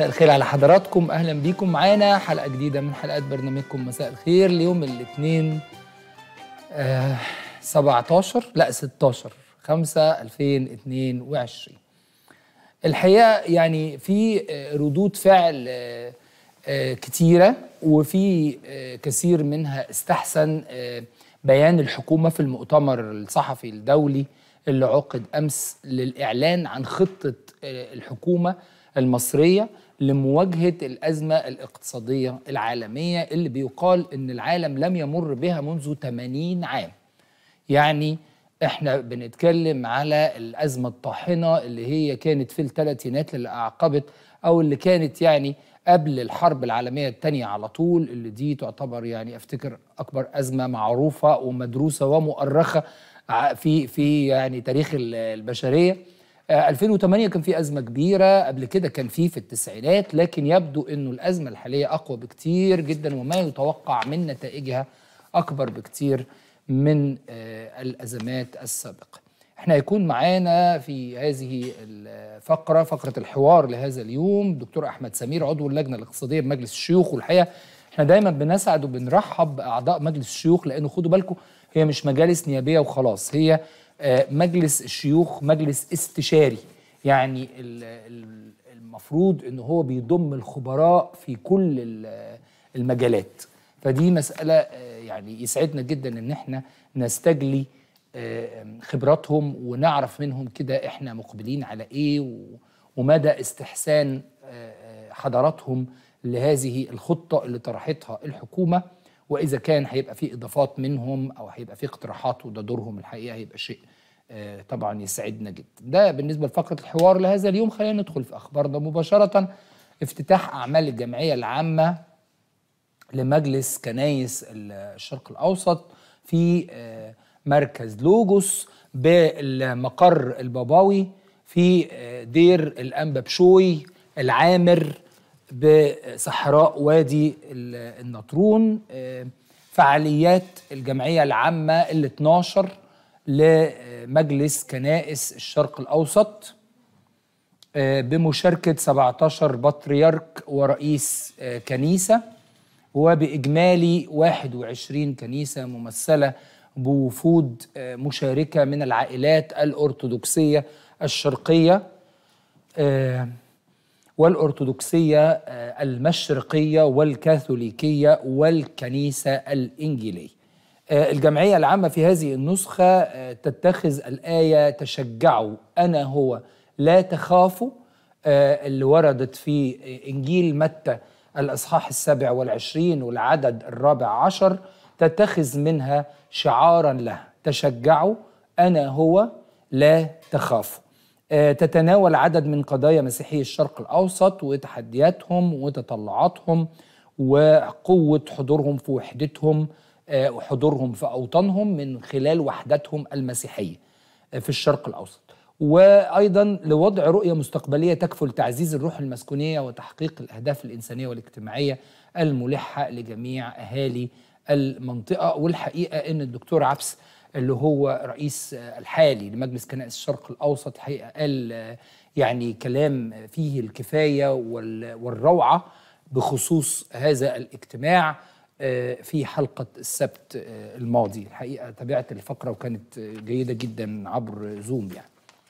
مساء الخير على حضراتكم اهلا بيكم معانا حلقه جديده من حلقات برنامجكم مساء الخير ليوم الاثنين آه 17 لا 16 5 2022 الحقيقه يعني في آه، ردود فعل آه، آه، كتيره وفي آه، كثير منها استحسن آه، بيان الحكومه في المؤتمر الصحفي الدولي اللي عقد امس للاعلان عن خطه آه، الحكومه المصريه لمواجهه الازمه الاقتصاديه العالميه اللي بيقال ان العالم لم يمر بها منذ 80 عام. يعني احنا بنتكلم على الازمه الطاحنه اللي هي كانت في الثلاثينات اللي اعقبت او اللي كانت يعني قبل الحرب العالميه الثانيه على طول اللي دي تعتبر يعني افتكر اكبر ازمه معروفه ومدروسه ومؤرخه ع- في في يعني تاريخ ال- البشريه آه، 2008 كان في ازمه كبيره قبل كده كان في في التسعينات لكن يبدو انه الازمه الحاليه اقوى بكتير جدا وما يتوقع من نتائجها اكبر بكتير من آه، الازمات السابقه. احنا هيكون معانا في هذه الفقره فقره الحوار لهذا اليوم دكتور احمد سمير عضو اللجنه الاقتصاديه بمجلس الشيوخ والحقيقه احنا دايما بنسعد وبنرحب باعضاء مجلس الشيوخ لانه خدوا بالكم هي مش مجالس نيابيه وخلاص هي آه، مجلس الشيوخ مجلس استشاري يعني ال- ال- المفروض ان هو بيضم الخبراء في كل ال- المجالات فدي مساله آه، يعني يسعدنا جدا ان احنا نستجلي آه، خبراتهم ونعرف منهم كده احنا مقبلين على ايه و- ومدى استحسان آه، آه، حضراتهم لهذه الخطه اللي طرحتها الحكومه واذا كان هيبقى في اضافات منهم او هيبقى في اقتراحات وده دورهم الحقيقه هيبقى شيء آه، طبعا يسعدنا جدا ده بالنسبه لفقره الحوار لهذا اليوم خلينا ندخل في اخبارنا مباشره افتتاح اعمال الجمعيه العامه لمجلس كنايس الشرق الاوسط في آه، مركز لوجوس بالمقر الباباوي في آه، دير الانبا بشوي العامر بصحراء وادي ال- النطرون آه، فعاليات الجمعيه العامه ال 12 لمجلس كنائس الشرق الاوسط آه، بمشاركة 17 بطريرك ورئيس آه، كنيسة وبإجمالي 21 كنيسة ممثلة بوفود آه، مشاركة من العائلات الأرثوذكسية الشرقية آه، والأرثوذكسية آه، المشرقية والكاثوليكية والكنيسة الإنجيلية آه، الجمعية العامة في هذه النسخة آه، تتخذ الآية تشجعوا أنا هو لا تخافوا آه، اللي وردت في إنجيل متى الأصحاح السابع والعشرين والعدد الرابع عشر تتخذ منها شعارا له تشجعوا أنا هو لا تخافوا آه، تتناول عدد من قضايا مسيحي الشرق الأوسط وتحدياتهم وتطلعاتهم وقوة حضورهم في وحدتهم آه، وحضورهم في أوطانهم من خلال وحدتهم المسيحية آه، في الشرق الأوسط وأيضا لوضع رؤية مستقبلية تكفل تعزيز الروح المسكونية وتحقيق الأهداف الإنسانية والاجتماعية الملحة لجميع أهالي المنطقة والحقيقة أن الدكتور عبس اللي هو رئيس آه، الحالي لمجلس كنائس الشرق الأوسط حقيقة قال آه، يعني كلام فيه الكفاية وال- والروعة بخصوص هذا الاجتماع آه، في حلقة السبت آه، الماضي الحقيقة تابعت الفقرة وكانت آه، جيدة جدا عبر زوم يعني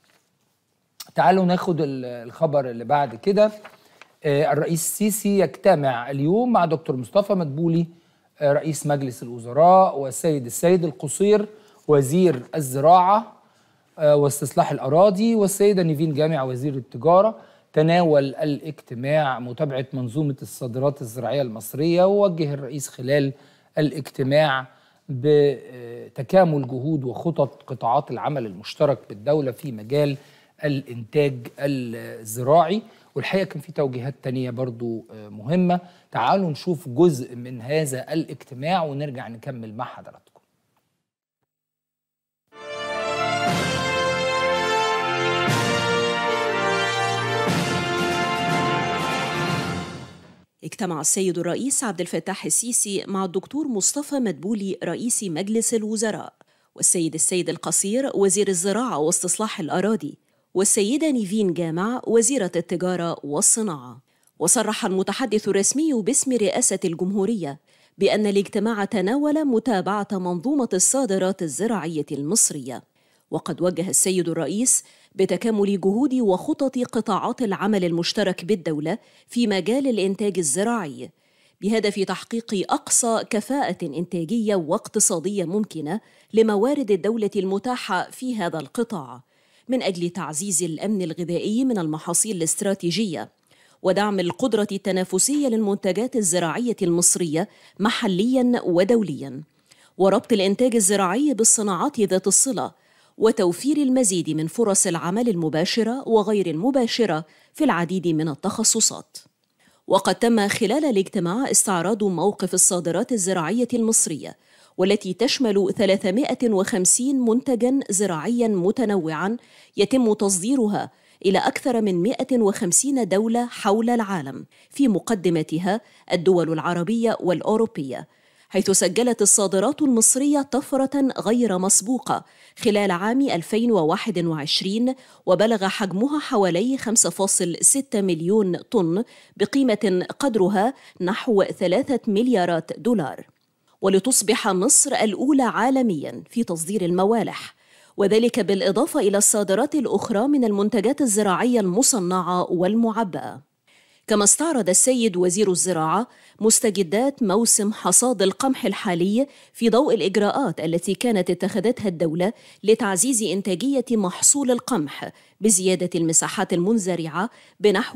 تعالوا ناخد ال- الخبر اللي بعد كده آه، الرئيس السيسي يجتمع اليوم مع دكتور مصطفى مدبولي آه، رئيس مجلس الوزراء والسيد السيد القصير وزير الزراعة آه، واستصلاح الأراضي والسيدة نيفين جامع وزير التجارة تناول الاجتماع متابعة منظومة الصادرات الزراعية المصرية ووجه الرئيس خلال الاجتماع بتكامل جهود وخطط قطاعات العمل المشترك بالدولة في مجال الإنتاج الزراعي والحقيقة كان في توجيهات تانية برضو آه، مهمة تعالوا نشوف جزء من هذا الاجتماع ونرجع نكمل مع حضراتكم اجتمع السيد الرئيس عبد الفتاح السيسي مع الدكتور مصطفى مدبولي رئيس مجلس الوزراء والسيد السيد القصير وزير الزراعة واستصلاح الأراضي والسيدة نيفين جامع وزيرة التجارة والصناعة وصرح المتحدث الرسمي باسم رئاسة الجمهورية بأن الاجتماع تناول متابعة منظومة الصادرات الزراعية المصرية وقد وجه السيد الرئيس بتكامل جهود وخطط قطاعات العمل المشترك بالدولة في مجال الإنتاج الزراعي بهدف تحقيق أقصى كفاءة إنتاجية واقتصادية ممكنة لموارد الدولة المتاحة في هذا القطاع من أجل تعزيز الأمن الغذائي من المحاصيل الاستراتيجية ودعم القدرة التنافسية للمنتجات الزراعية المصرية محليا ودوليا وربط الإنتاج الزراعي بالصناعات ذات الصلة وتوفير المزيد من فرص العمل المباشرة وغير المباشرة في العديد من التخصصات وقد تم خلال الاجتماع استعراض موقف الصادرات الزراعية المصرية والتي تشمل 350 منتجا زراعيا متنوعا يتم تصديرها إلى أكثر من 150 دولة حول العالم في مقدمتها الدول العربية والأوروبية حيث سجلت الصادرات المصرية طفرة غير مسبوقة خلال عام 2021 وبلغ حجمها حوالي 5.6 مليون طن بقيمة قدرها نحو 3 مليارات دولار ولتصبح مصر الأولى عالميا في تصدير الموالح وذلك بالإضافة إلى الصادرات الأخرى من المنتجات الزراعية المصنعة والمعبأة كما استعرض السيد وزير الزراعة مستجدات موسم حصاد القمح الحالي في ضوء الإجراءات التي كانت اتخذتها الدولة لتعزيز إنتاجية محصول القمح بزيادة المساحات المنزرعة بنحو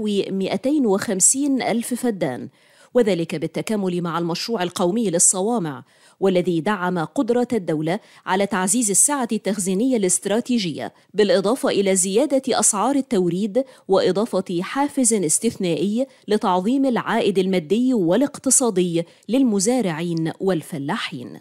250 ألف فدان وذلك بالتكامل مع المشروع القومي للصوامع والذي دعم قدرة الدولة على تعزيز السعة التخزينية الاستراتيجية بالإضافة إلى زيادة أسعار التوريد وإضافة حافز استثنائي لتعظيم العائد المادي والاقتصادي للمزارعين والفلاحين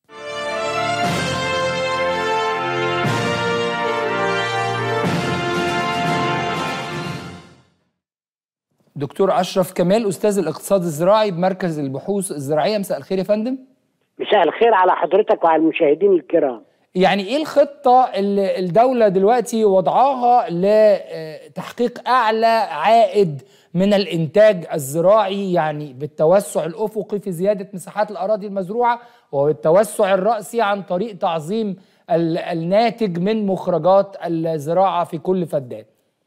دكتور اشرف كمال استاذ الاقتصاد الزراعي بمركز البحوث الزراعيه مساء الخير يا فندم مساء الخير على حضرتك وعلى المشاهدين الكرام يعني ايه الخطه اللي الدوله دلوقتي وضعاها لتحقيق اعلى عائد من الانتاج الزراعي يعني بالتوسع الافقي في زياده مساحات الاراضي المزروعه والتوسع الراسي عن طريق تعظيم الناتج من مخرجات الزراعه في كل فدان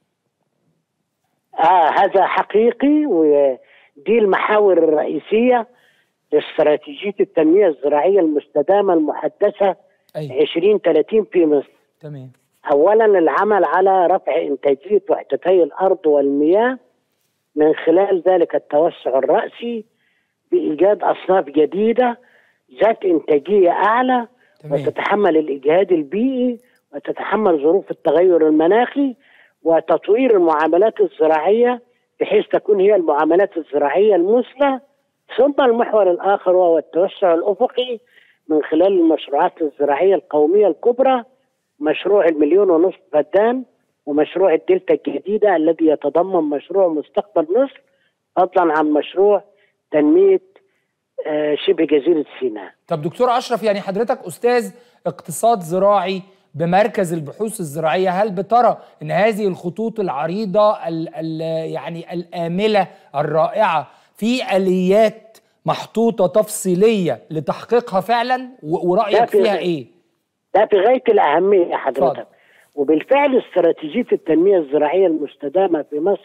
آه هذا حقيقي ودي المحاور الرئيسية لاستراتيجية التنمية الزراعية المستدامة المحدثة أيوة. 2030 في مصر تمام أولا العمل على رفع إنتاجية وحدتي الأرض والمياه من خلال ذلك التوسع الرأسي بإيجاد أصناف جديدة ذات إنتاجية أعلى تمام. وتتحمل الإجهاد البيئي وتتحمل ظروف التغير المناخي وتطوير المعاملات الزراعية بحيث تكون هي المعاملات الزراعية المثلى ثم المحور الآخر وهو التوسع الأفقي من خلال المشروعات الزراعية القومية الكبرى مشروع المليون ونصف فدان ومشروع الدلتا الجديدة الذي يتضمن مشروع مستقبل مصر فضلا عن مشروع تنمية آه، شبه جزيرة سيناء طب دكتور اشرف يعني حضرتك استاذ اقتصاد زراعي بمركز البحوث الزراعيه هل بترى ان هذه الخطوط العريضه ال ال يعني الامله الرائعه في اليات محطوطه تفصيليه لتحقيقها فعلا و- ورايك لا، في- فيها ايه؟ ده في غاية الأهمية حضرتك اتفضل. وبالفعل استراتيجية التنمية الزراعية المستدامة في مصر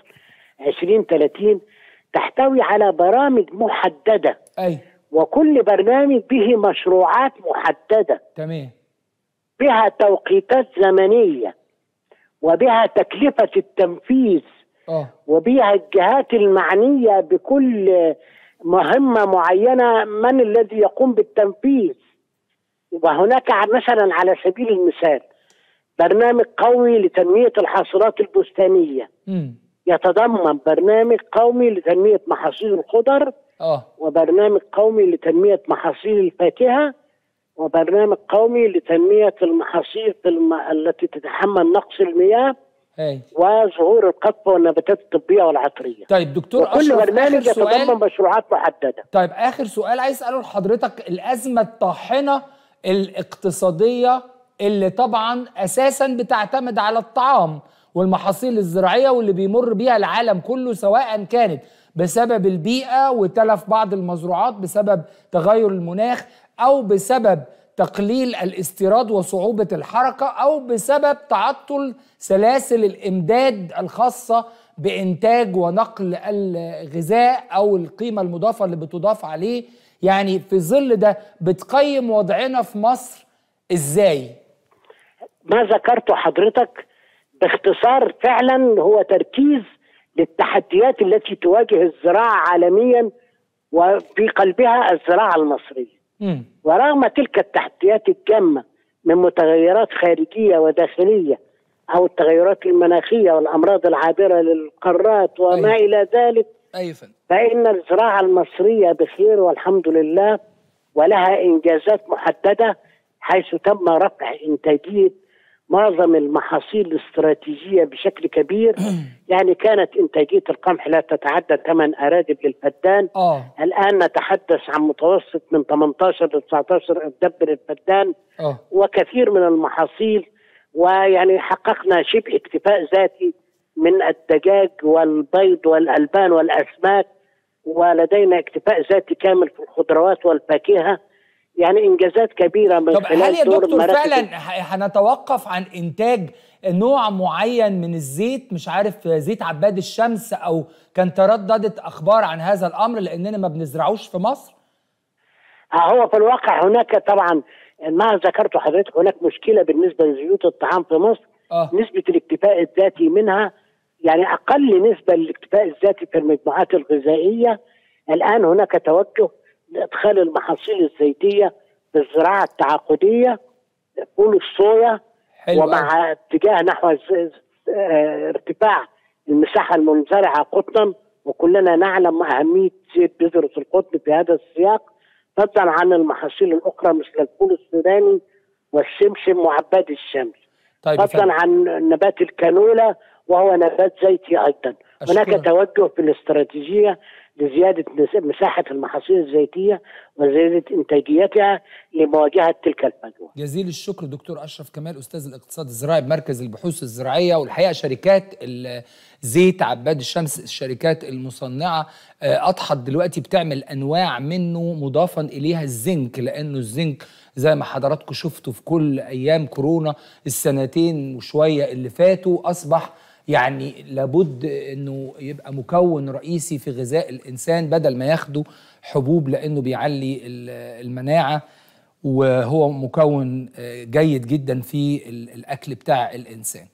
2030 تحتوي على برامج محددة اي وكل برنامج به مشروعات محددة تمام بها توقيتات زمنية وبها تكلفة التنفيذ اه وبها الجهات المعنية بكل مهمة معينة من الذي يقوم بالتنفيذ وهناك مثلا على سبيل المثال برنامج قوي لتنمية الحاصلات البستانية امم يتضمن برنامج قومي لتنمية محاصيل الخضر اه وبرنامج قومي لتنمية محاصيل الفاكهة وبرنامج قومي لتنمية المحاصيل الم... التي تتحمل نقص المياه هاي وظهور القطف والنباتات الطبية والعطرية طيب دكتور وكل اشرف برنامج اخر سؤال يتضمن مشروعات محددة طيب اخر سؤال عايز اساله لحضرتك الازمه الطاحنه الاقتصاديه اللي طبعا اساسا بتعتمد على الطعام والمحاصيل الزراعيه واللي بيمر بيها العالم كله سواء كانت بسبب البيئة وتلف بعض المزروعات بسبب تغير المناخ أو بسبب تقليل الاستيراد وصعوبة الحركة أو بسبب تعطل سلاسل الإمداد الخاصة بإنتاج ونقل الغذاء أو القيمة المضافة اللي بتضاف عليه يعني في ظل ده بتقيم وضعنا في مصر إزاي؟ ما ذكرته حضرتك باختصار فعلا هو تركيز للتحديات التي تواجه الزراعة عالميا وفي قلبها الزراعة المصرية مم. ورغم تلك التحديات الجامة من متغيرات خارجية وداخلية أو التغيرات المناخية والأمراض العابرة للقارات وما أيوة. إلى ذلك أيوة فندم. فإن الزراعة المصرية بخير والحمد لله ولها إنجازات محددة حيث تم رفع إنتاجية معظم المحاصيل الاستراتيجية بشكل كبير يعني كانت إنتاجية القمح لا تتعدى 8 أرادب للفدان آه الآن نتحدث عن متوسط من 18 ل 19 أردب للفدان آه وكثير من المحاصيل ويعني حققنا شبه اكتفاء ذاتي من الدجاج والبيض والألبان والأسماك ولدينا اكتفاء ذاتي كامل في الخضروات والفاكهة يعني إنجازات كبيرة من طب خلال هل يا دور دكتور مراكز فعلا ح- هنتوقف عن انتاج نوع معين من الزيت مش عارف زيت عباد الشمس او كان ترددت اخبار عن هذا الامر لاننا ما بنزرعوش في مصر آه، هو في الواقع هناك طبعا ما ذكرت حضرتك هناك مشكلة بالنسبة لزيوت الطعام في مصر اه نسبة الاكتفاء الذاتي منها يعني أقل نسبة للاكتفاء الذاتي في المجموعات الغذائية الآن هناك توجه لإدخال المحاصيل الزيتية في الزراعة التعاقدية فول الصويا حلو أوي. ومع اتجاه نحو الز- آه، ارتفاع المساحة المنزرعة قطنا وكلنا نعلم أهمية زيت بذرة القطن في هذا السياق فضلا عن المحاصيل الأخرى مثل الفول السوداني والسمسم وعباد الشمس طيب يا فضلا فندم. عن نبات الكانولا وهو نبات زيتي ايضا هناك أشكرك. توجه في الاستراتيجيه لزياده مس- مساحه المحاصيل الزيتيه وزياده انتاجيتها لمواجهه تلك الفجوه. جزيل الشكر دكتور اشرف كمال استاذ الاقتصاد الزراعي بمركز البحوث الزراعيه والحقيقه شركات الزيت عباد الشمس الشركات المصنعه آه، اضحت دلوقتي بتعمل انواع منه مضافا اليها الزنك لانه الزنك زي ما حضراتكم شفتوا في كل ايام كورونا السنتين وشويه اللي فاتوا اصبح يعني لابد انه يبقى مكون رئيسي في غذاء الانسان بدل ما ياخده حبوب لانه بيعلي ال- المناعه وهو مكون آه، جيد جدا في ال- الاكل بتاع الانسان.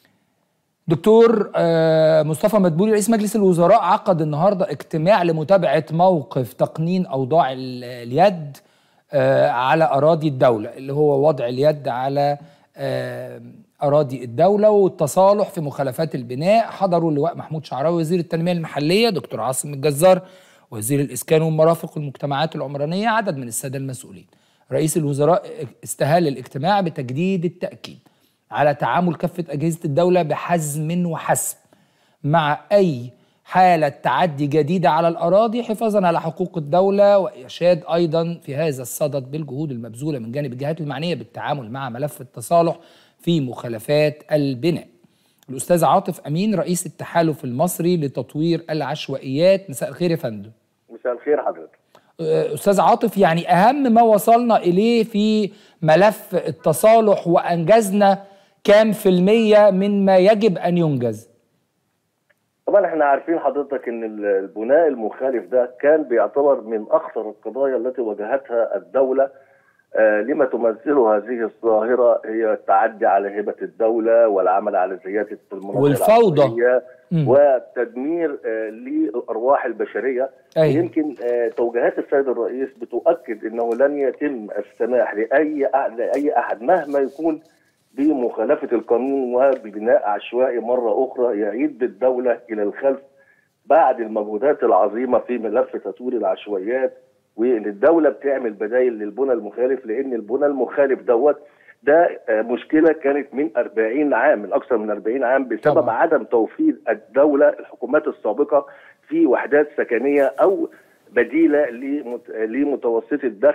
دكتور آه، مصطفى مدبولي رئيس مجلس الوزراء عقد النهارده اجتماع لمتابعه موقف تقنين اوضاع ال- اليد آه، على اراضي الدوله اللي هو وضع اليد على آه، اراضي الدوله والتصالح في مخالفات البناء حضروا اللواء محمود شعراوي وزير التنميه المحليه دكتور عاصم الجزار وزير الاسكان والمرافق والمجتمعات العمرانيه عدد من الساده المسؤولين رئيس الوزراء استهال الاجتماع بتجديد التاكيد على تعامل كافه اجهزه الدوله بحزم وحسم مع اي حاله تعدي جديده على الاراضي حفاظا على حقوق الدوله وارشاد ايضا في هذا الصدد بالجهود المبذوله من جانب الجهات المعنيه بالتعامل مع ملف التصالح في مخالفات البناء. الاستاذ عاطف امين رئيس التحالف المصري لتطوير العشوائيات مساء الخير يا فندم. مساء الخير حضرتك استاذ عاطف يعني اهم ما وصلنا اليه في ملف التصالح وانجزنا كام في المية من ما يجب ان ينجز طبعا احنا عارفين حضرتك ان ال- البناء المخالف ده كان بيعتبر من اخطر القضايا التي واجهتها الدوله آه، لما تمثله هذه الظاهره هي التعدي على هبه الدوله والعمل على زياده المناطق والفوضى. العشوائية مم. والتدمير آه، للارواح البشريه أيوة. يمكن آه، توجيهات السيد الرئيس بتؤكد انه لن يتم السماح لاي أح- لاي احد مهما يكون بمخالفه القانون وببناء عشوائي مره اخرى يعيد الدوله الى الخلف بعد المجهودات العظيمه في ملف تطوير العشوائيات وان الدوله بتعمل بدائل للبنى المخالف لان البنى المخالف دوت ده آه، مشكله كانت من 40 عام من اكثر من 40 عام بسبب طبعا. عدم توفير الدوله الحكومات السابقه في وحدات سكنيه او بديله لمت- لمتوسطي الدخل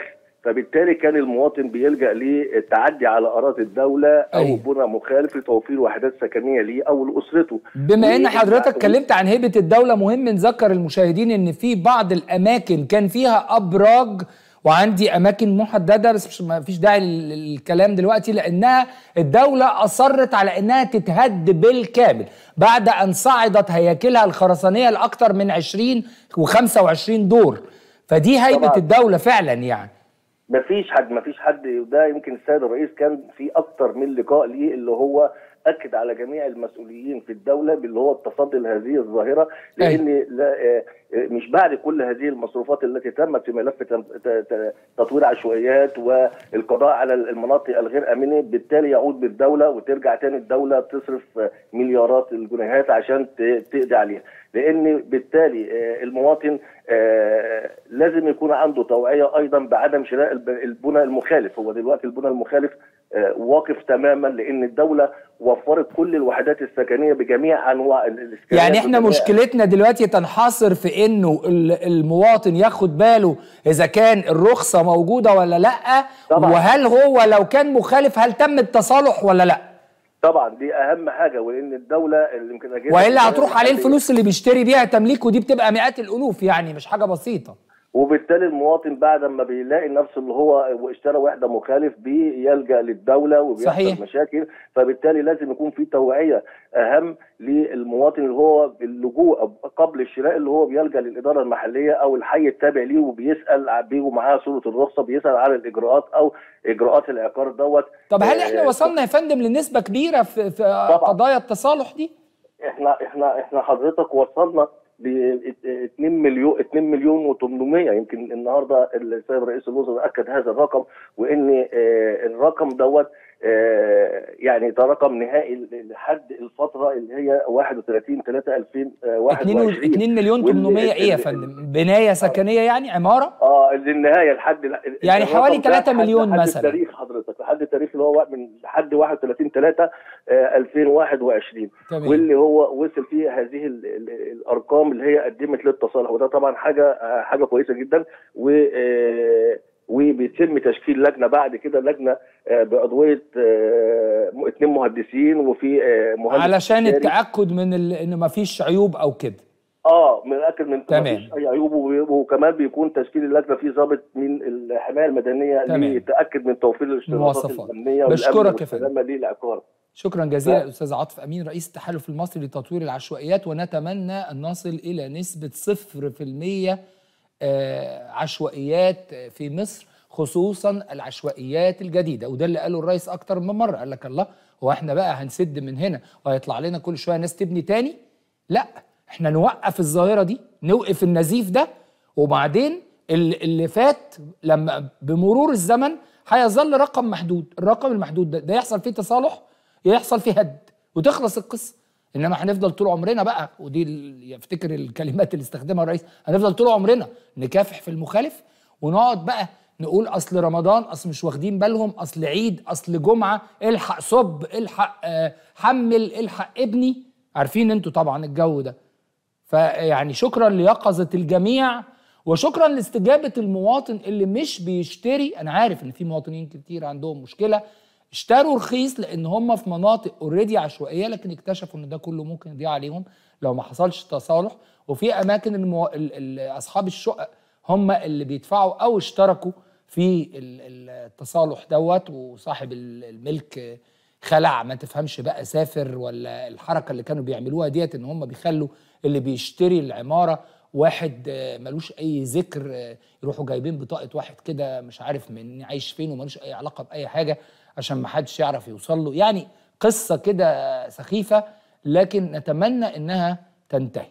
فبالتالي كان المواطن بيلجا للتعدي على اراضي الدوله او أيوة. بنى مخالف لتوفير وحدات سكنيه ليه او لاسرته بما ان و- حضرتك اتكلمت عن هيبه الدوله مهم نذكر المشاهدين ان في بعض الاماكن كان فيها ابراج وعندي اماكن محدده بس مش ما فيش داعي لل- للكلام دلوقتي لانها الدوله اصرت على انها تتهد بالكامل بعد ان صعدت هياكلها الخرسانيه لاكثر من 20 و25 دور فدي هيبه طبعاً. الدوله فعلا يعني ما فيش حد ما فيش حد وده يمكن السيد الرئيس كان في اكتر من لقاء ليه اللي هو اكد على جميع المسؤولين في الدوله باللي هو التصدي لهذه الظاهره لان لا آه، آه، مش بعد كل هذه المصروفات التي تمت في ملف تم- ت- ت- تطوير عشوائيات والقضاء على المناطق الغير امنه بالتالي يعود بالدوله وترجع تاني الدوله تصرف آه، مليارات الجنيهات عشان ت- تقضي عليها لان بالتالي آه، المواطن آه، لازم يكون عنده توعيه ايضا بعدم شراء الب- البنى المخالف هو دلوقتي البنى المخالف آه، واقف تماما لان الدوله وفرت كل الوحدات السكنيه بجميع انواع ال- الاسكانات يعني احنا وجميع- مشكلتنا دلوقتي تنحصر في انه ال- المواطن ياخد باله اذا كان الرخصه موجوده ولا لا طبعاً. وهل هو لو كان مخالف هل تم التصالح ولا لا طبعا دي اهم حاجه ولان الدوله اللي يمكن أجهزة والا الدولة هتروح عليه المحلية- الفلوس اللي بيشتري بيها تمليك ودي بتبقى مئات الالوف يعني مش حاجه بسيطه وبالتالي المواطن بعد ما بيلاقي نفسه اللي هو واشترى وحده مخالف بيلجا للدوله وبيحصل صحيح. مشاكل فبالتالي لازم يكون في توعيه اهم للمواطن اللي هو اللجوء أو قبل الشراء اللي هو بيلجا للاداره المحليه او الحي التابع ليه وبيسال بيجوا معاه صوره الرخصه بيسال على الاجراءات او اجراءات العقار دوت طب هل احنا آه، وصلنا يا فندم لنسبه كبيره في, في قضايا التصالح دي احنا احنا احنا حضرتك وصلنا ل 2 مليون 2 مليون و800 يمكن النهارده السيد رئيس الوزراء اكد هذا الرقم وان آه، الرقم دوت آه، يعني ده رقم نهائي لحد الفتره اللي هي 31 3 2021 2 مليون واللي- 800 ايه يا اللي- فندم بنايه سكنيه يعني عماره اه للنهايه لحد يعني الرقم حوالي ده 3 لحد- مليون لحد مثلاً. التاريخ حضرتك لحد التاريخ اللي هو من لحد 31 3 2021 تمام. واللي هو وصل فيه هذه ال ال الارقام اللي هي قدمت للتصالح وده طبعا حاجه آه، حاجه كويسه جدا و آه، وبيتم تشكيل لجنه بعد كده لجنه آه، بعضويه آه، م- اتنين مهندسين وفي آه، مهندس علشان استشاري. التاكد من ال... ان مفيش عيوب او كده اه متاكد من تمام. مفيش اي عيوب وبي- وكمان بيكون تشكيل اللجنه فيه ضابط من الحمايه المدنيه تمام. ليتاكد من توفير الاشتراطات المواصفات. الامنيه بشكرك والامن يا فندم. والسلامه للعقار شكرا جزيلا لا. الاستاذ عاطف امين رئيس التحالف المصري لتطوير العشوائيات ونتمنى ان نصل الى نسبه 0% آه، عشوائيات آه، في مصر خصوصا العشوائيات الجديده وده اللي قاله الرئيس اكتر من مره قال لك الله هو احنا بقى هنسد من هنا وهيطلع لنا كل شويه ناس تبني تاني لا احنا نوقف الظاهره دي نوقف النزيف ده وبعدين ال- اللي فات لما بمرور الزمن هيظل رقم محدود الرقم المحدود ده, ده يحصل فيه تصالح يحصل فيه هد وتخلص القصه انما هنفضل طول عمرنا بقى ودي ال- يفتكر الكلمات اللي استخدمها الرئيس هنفضل طول عمرنا نكافح في المخالف ونقعد بقى نقول اصل رمضان اصل مش واخدين بالهم اصل عيد اصل جمعه الحق صب الحق آه، حمل الحق ابني عارفين انتوا طبعا الجو ده فيعني شكرا ليقظة الجميع وشكرا لاستجابة المواطن اللي مش بيشتري أنا عارف إن في مواطنين كتير عندهم مشكلة اشتروا رخيص لأن هم في مناطق اوريدي عشوائية لكن اكتشفوا إن ده كله ممكن يضيع عليهم لو ما حصلش تصالح وفي أماكن المو... ال... ال... أصحاب الشقق هم اللي بيدفعوا أو اشتركوا في ال- ال- التصالح دوت وصاحب ال- الملك خلع ما تفهمش بقى سافر ولا الحركه اللي كانوا بيعملوها ديت ان هم بيخلوا اللي بيشتري العماره واحد آه، ملوش اي ذكر آه، يروحوا جايبين بطاقه واحد كده مش عارف من عايش فين وملوش اي علاقه باي حاجه عشان ما حدش يعرف يوصل له يعني قصه كده سخيفه لكن نتمنى انها تنتهي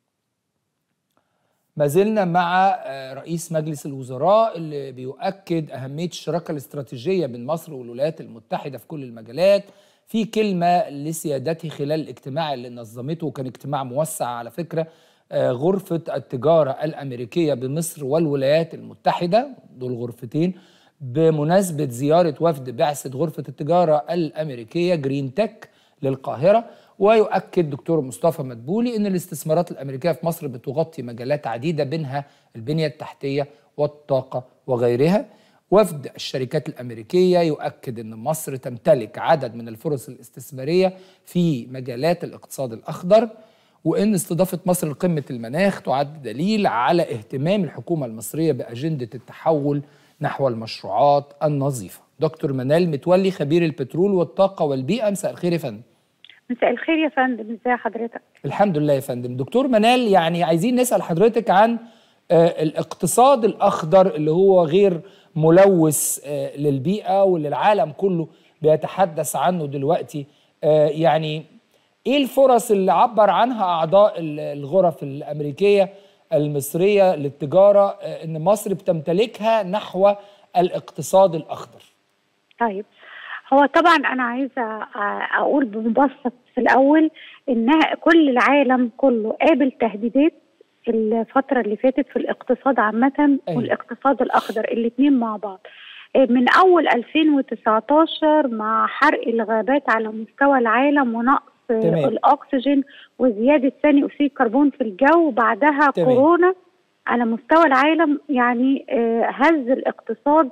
ما زلنا مع آه، رئيس مجلس الوزراء اللي بيؤكد أهمية الشراكة الاستراتيجية بين مصر والولايات المتحدة في كل المجالات في كلمة لسيادته خلال الاجتماع اللي نظمته وكان اجتماع موسع على فكرة آه، غرفة التجارة الأمريكية بمصر والولايات المتحدة دول غرفتين بمناسبة زيارة وفد بعثة غرفة التجارة الأمريكية جرين تك للقاهرة ويؤكد دكتور مصطفى مدبولي أن الاستثمارات الأمريكية في مصر بتغطي مجالات عديدة بينها البنية التحتية والطاقة وغيرها وفد الشركات الأمريكية يؤكد أن مصر تمتلك عدد من الفرص الاستثمارية في مجالات الاقتصاد الأخضر وأن استضافة مصر لقمة المناخ تعد دليل على اهتمام الحكومة المصرية بأجندة التحول نحو المشروعات النظيفة دكتور منال متولي خبير البترول والطاقة والبيئة مساء الخير يا فندم مساء الخير يا فندم ازي حضرتك الحمد لله يا فندم دكتور منال يعني عايزين نسأل حضرتك عن آه، الاقتصاد الأخضر اللي هو غير ملوث آه، للبيئة واللي العالم كله بيتحدث عنه دلوقتي آه، يعني ايه الفرص اللي عبر عنها اعضاء ال- الغرف الامريكيه المصريه للتجاره آه، ان مصر بتمتلكها نحو الاقتصاد الاخضر طيب هو طبعا انا عايزه آه، اقول بمبسط في الاول ان كل العالم كله قابل تهديدات الفتره اللي فاتت في الاقتصاد عامه أيوة. والاقتصاد الاخضر الاثنين مع بعض آه، من اول 2019 مع حرق الغابات على مستوى العالم ونقص آه، تمام. الاكسجين وزياده ثاني اكسيد الكربون في الجو وبعدها تمام. كورونا على مستوى العالم يعني آه، هز الاقتصاد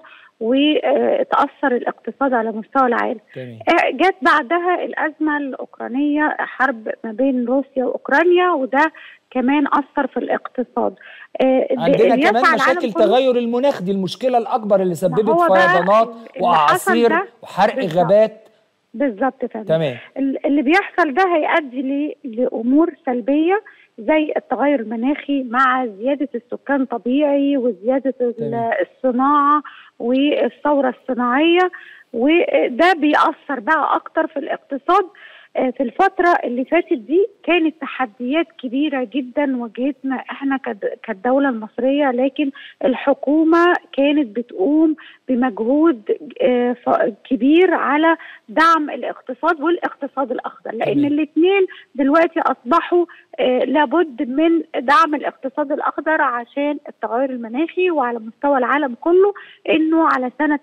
وتأثر الاقتصاد على مستوى العالم تمام آه، جت بعدها الأزمة الأوكرانية حرب ما بين روسيا وأوكرانيا وده كمان أثر في الاقتصاد آه، عندنا يسعى كمان العالم مشاكل كله- تغير المناخ دي المشكله الاكبر اللي سببت هو بقى فيضانات اللي حصل واعاصير ده وحرق بالظبط. غابات بالظبط فندم تمام ال- اللي بيحصل ده هيؤدي ل- لامور سلبيه زي التغير المناخي مع زياده السكان طبيعي وزياده ال- تمام. الصناعه والثوره الصناعيه وده بيأثر بقى اكتر في الاقتصاد آه، في الفترة اللي فاتت دي كانت تحديات كبيرة جدا واجهتنا احنا كد- كالدولة المصرية لكن الحكومة كانت بتقوم بمجهود آه، ف- كبير على دعم الاقتصاد والاقتصاد الاخضر لان تمام. الاثنين دلوقتي اصبحوا آه، لابد من دعم الاقتصاد الاخضر عشان التغير المناخي وعلى مستوى العالم كله انه على سنه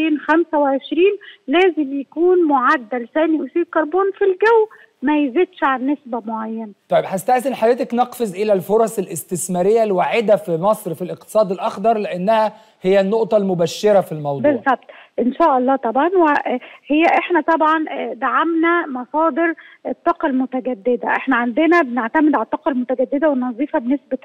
2025 لازم يكون معدل ثاني اكسيد الكربون في الجو ما يزيدش عن نسبه معينه طيب هستأذن حضرتك نقفز إلى الفرص الاستثمارية الواعدة في مصر في الاقتصاد الأخضر لأنها هي النقطة المبشرة في الموضوع بالظبط ان شاء الله طبعا وهي احنا طبعا دعمنا مصادر الطاقه المتجدده احنا عندنا بنعتمد على الطاقه المتجدده والنظيفه بنسبه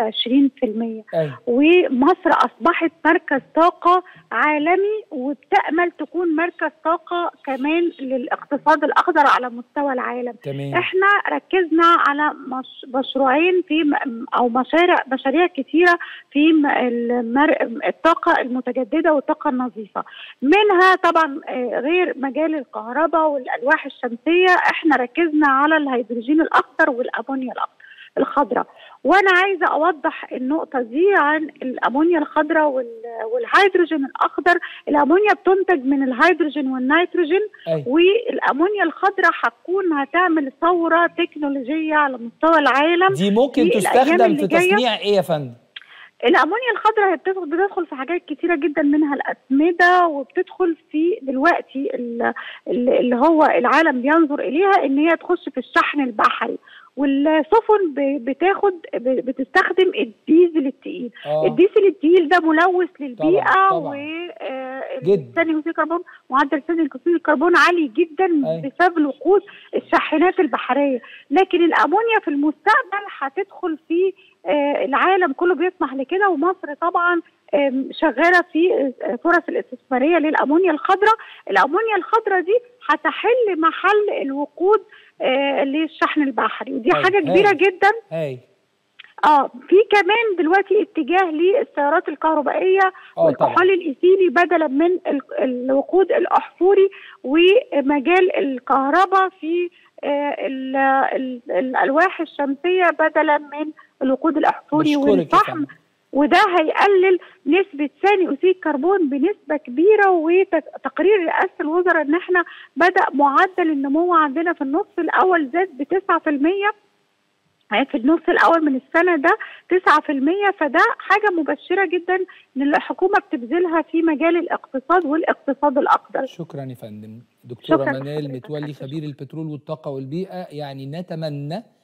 20% أيوة. ومصر اصبحت مركز طاقه عالمي وبتامل تكون مركز طاقه كمان للاقتصاد الاخضر على مستوى العالم تمام احنا ركزنا على مش مشروعين في م- او مشاريع مشاريع كثيره في م- المر... الطاقه المتجدده والطاقه النظيفه منها طبعا آه، غير مجال الكهرباء والالواح الشمسيه احنا ركزنا على الهيدروجين الاخضر والامونيا الاخضر الخضراء وانا عايزه اوضح النقطه دي عن الامونيا الخضراء وال- والهيدروجين الاخضر الامونيا بتنتج من الهيدروجين والنيتروجين أيوة. والامونيا الخضراء هتكون هتعمل ثوره تكنولوجيه على مستوى العالم دي ممكن في الأيام تستخدم اللي في جاية. تصنيع إيه يا فندم؟ الامونيا الخضراء هي بتدخل بتدخل في حاجات كتيره جدا منها الاسمده وبتدخل في دلوقتي ال- ال- اللي هو العالم بينظر اليها ان هي تخش في الشحن البحري والسفن ب- بتاخد ب- بتستخدم الديزل التقيل آه. الديزل التقيل ده ملوث للبيئه طبعاً. و جداً. ثاني اكسيد الكربون معدل ثاني اكسيد الكربون عالي جدا أي. بسبب الوقود الشاحنات البحريه لكن الامونيا في المستقبل هتدخل في آه، العالم كله بيسمح لكده ومصر طبعا آم، شغاله في آه، فرص الاستثماريه للامونيا الخضراء الامونيا الخضراء دي هتحل محل الوقود آه، للشحن البحري ودي أي، حاجه أي. كبيره جدا هاي اه في كمان دلوقتي اتجاه للسيارات الكهربائيه آه، والكحول الايثيلي بدلا من ال- الوقود الاحفوري ومجال الكهرباء في آه، ال- ال- الالواح الشمسيه بدلا من الوقود الاحفوري بشكرك يا والفحم فندم. وده هيقلل نسبة ثاني أكسيد الكربون بنسبة كبيرة وتقرير رئاسة الوزراء إن إحنا بدأ معدل النمو عندنا في النصف الأول زاد ب 9% في النص الأول من السنة ده 9% فده حاجة مبشرة جدا إن الحكومة بتبذلها في مجال الاقتصاد والاقتصاد الأخضر شكرا يا فندم دكتورة شكراً منال لحضرتك. متولي خبير البترول والطاقة والبيئة يعني نتمنى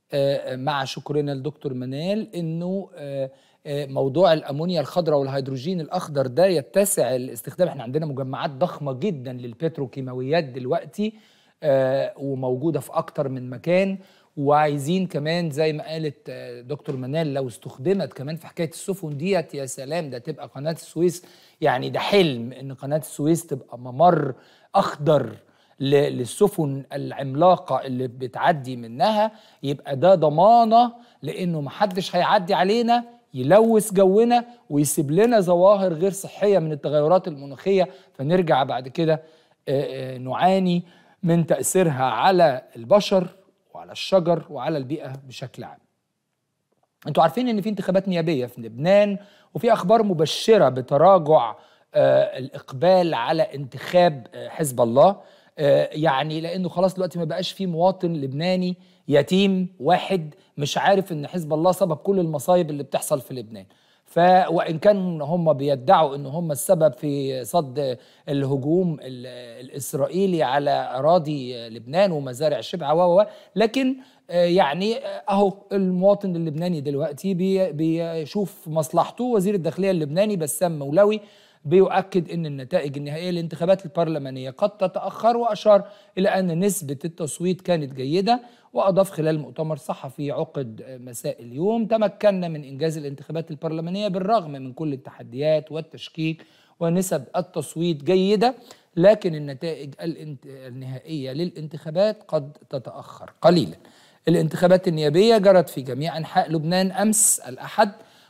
آه، مع شكرنا لدكتور منال انه آه، آه، موضوع الامونيا الخضراء والهيدروجين الاخضر ده يتسع الاستخدام احنا عندنا مجمعات ضخمه جدا للبتروكيماويات دلوقتي آه، وموجوده في اكتر من مكان وعايزين كمان زي ما قالت آه، دكتور منال لو استخدمت كمان في حكايه السفن ديت يا سلام ده تبقى قناه السويس يعني ده حلم ان قناه السويس تبقى ممر اخضر ل- للسفن العملاقه اللي بتعدي منها يبقى ده ضمانه لانه محدش هيعدي علينا يلوث جونا ويسيب لنا ظواهر غير صحيه من التغيرات المناخيه فنرجع بعد كده آه، آه، نعاني من تاثيرها على البشر وعلى الشجر وعلى البيئه بشكل عام. انتوا عارفين ان في انتخابات نيابيه في لبنان وفي اخبار مبشره بتراجع آه، الاقبال على انتخاب آه، حزب الله آه، يعني لانه خلاص دلوقتي ما بقاش في مواطن لبناني يتيم واحد مش عارف ان حزب الله سبب كل المصايب اللي بتحصل في لبنان ف وان كان هم بيدعوا ان هم السبب في صد الهجوم ال- الاسرائيلي على اراضي لبنان ومزارع شبعه و و- لكن آه، يعني آه، اهو المواطن اللبناني دلوقتي بي- بيشوف مصلحته وزير الداخليه اللبناني بسام مولوي بيؤكد ان النتائج النهائيه للانتخابات البرلمانيه قد تتاخر واشار الى ان نسبه التصويت كانت جيده واضاف خلال مؤتمر صحفي عقد مساء اليوم تمكنا من انجاز الانتخابات البرلمانيه بالرغم من كل التحديات والتشكيك ونسب التصويت جيده لكن النتائج الانت- النهائيه للانتخابات قد تتاخر قليلا. الانتخابات النيابيه جرت في جميع انحاء لبنان امس الاحد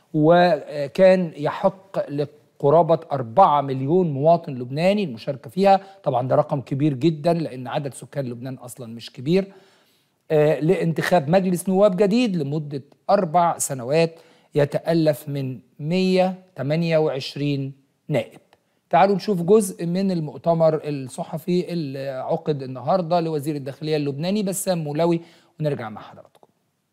وكان يحق لقرابة 4 مليون مواطن لبناني المشاركة فيها طبعا ده رقم كبير جدا لأن عدد سكان لبنان أصلا مش كبير آه، لانتخاب مجلس نواب جديد لمدة أربع سنوات يتألف من 128 نائب تعالوا نشوف جزء من المؤتمر الصحفي اللي عقد النهاردة لوزير الداخلية اللبناني بسام مولوي ونرجع مع حضراتكم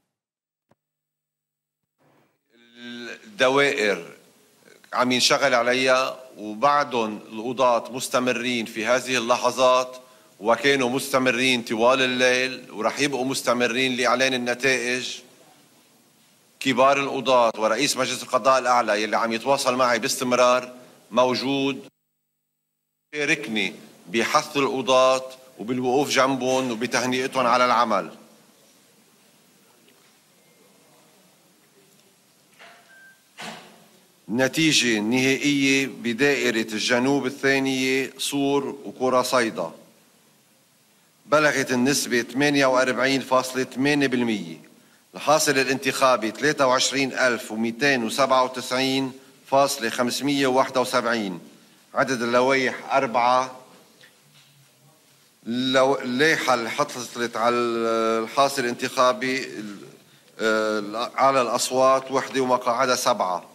الدوائر عم ينشغل عليها وبعدهم القضاة مستمرين في هذه اللحظات وكانوا مستمرين طوال الليل ورح يبقوا مستمرين لإعلان النتائج كبار القضاة ورئيس مجلس القضاء الأعلى يلي عم يتواصل معي باستمرار موجود شاركني بحث القضاة وبالوقوف جنبهم وبتهنئتهم على العمل النتيجة النهائية بدائرة الجنوب الثانية صور وكرة صيدا بلغت النسبة 48.8% الحاصل الانتخابي 23297.571 عدد اللوائح أربعة اللو- اللائحة اللي حصلت على الحاصل الانتخابي آه، على الأصوات وحدة ومقاعدها سبعة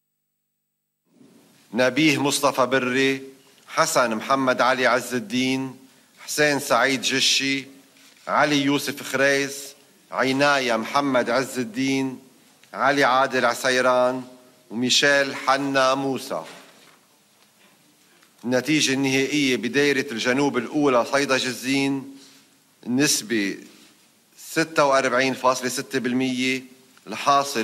نبيه مصطفى بري حسن محمد علي عز الدين حسين سعيد جشي علي يوسف خريس عناية محمد عز الدين علي عادل عسيران وميشيل حنا موسى النتيجة النهائية بدايرة الجنوب الأولى صيدا جزين النسبة 46.6% الحاصل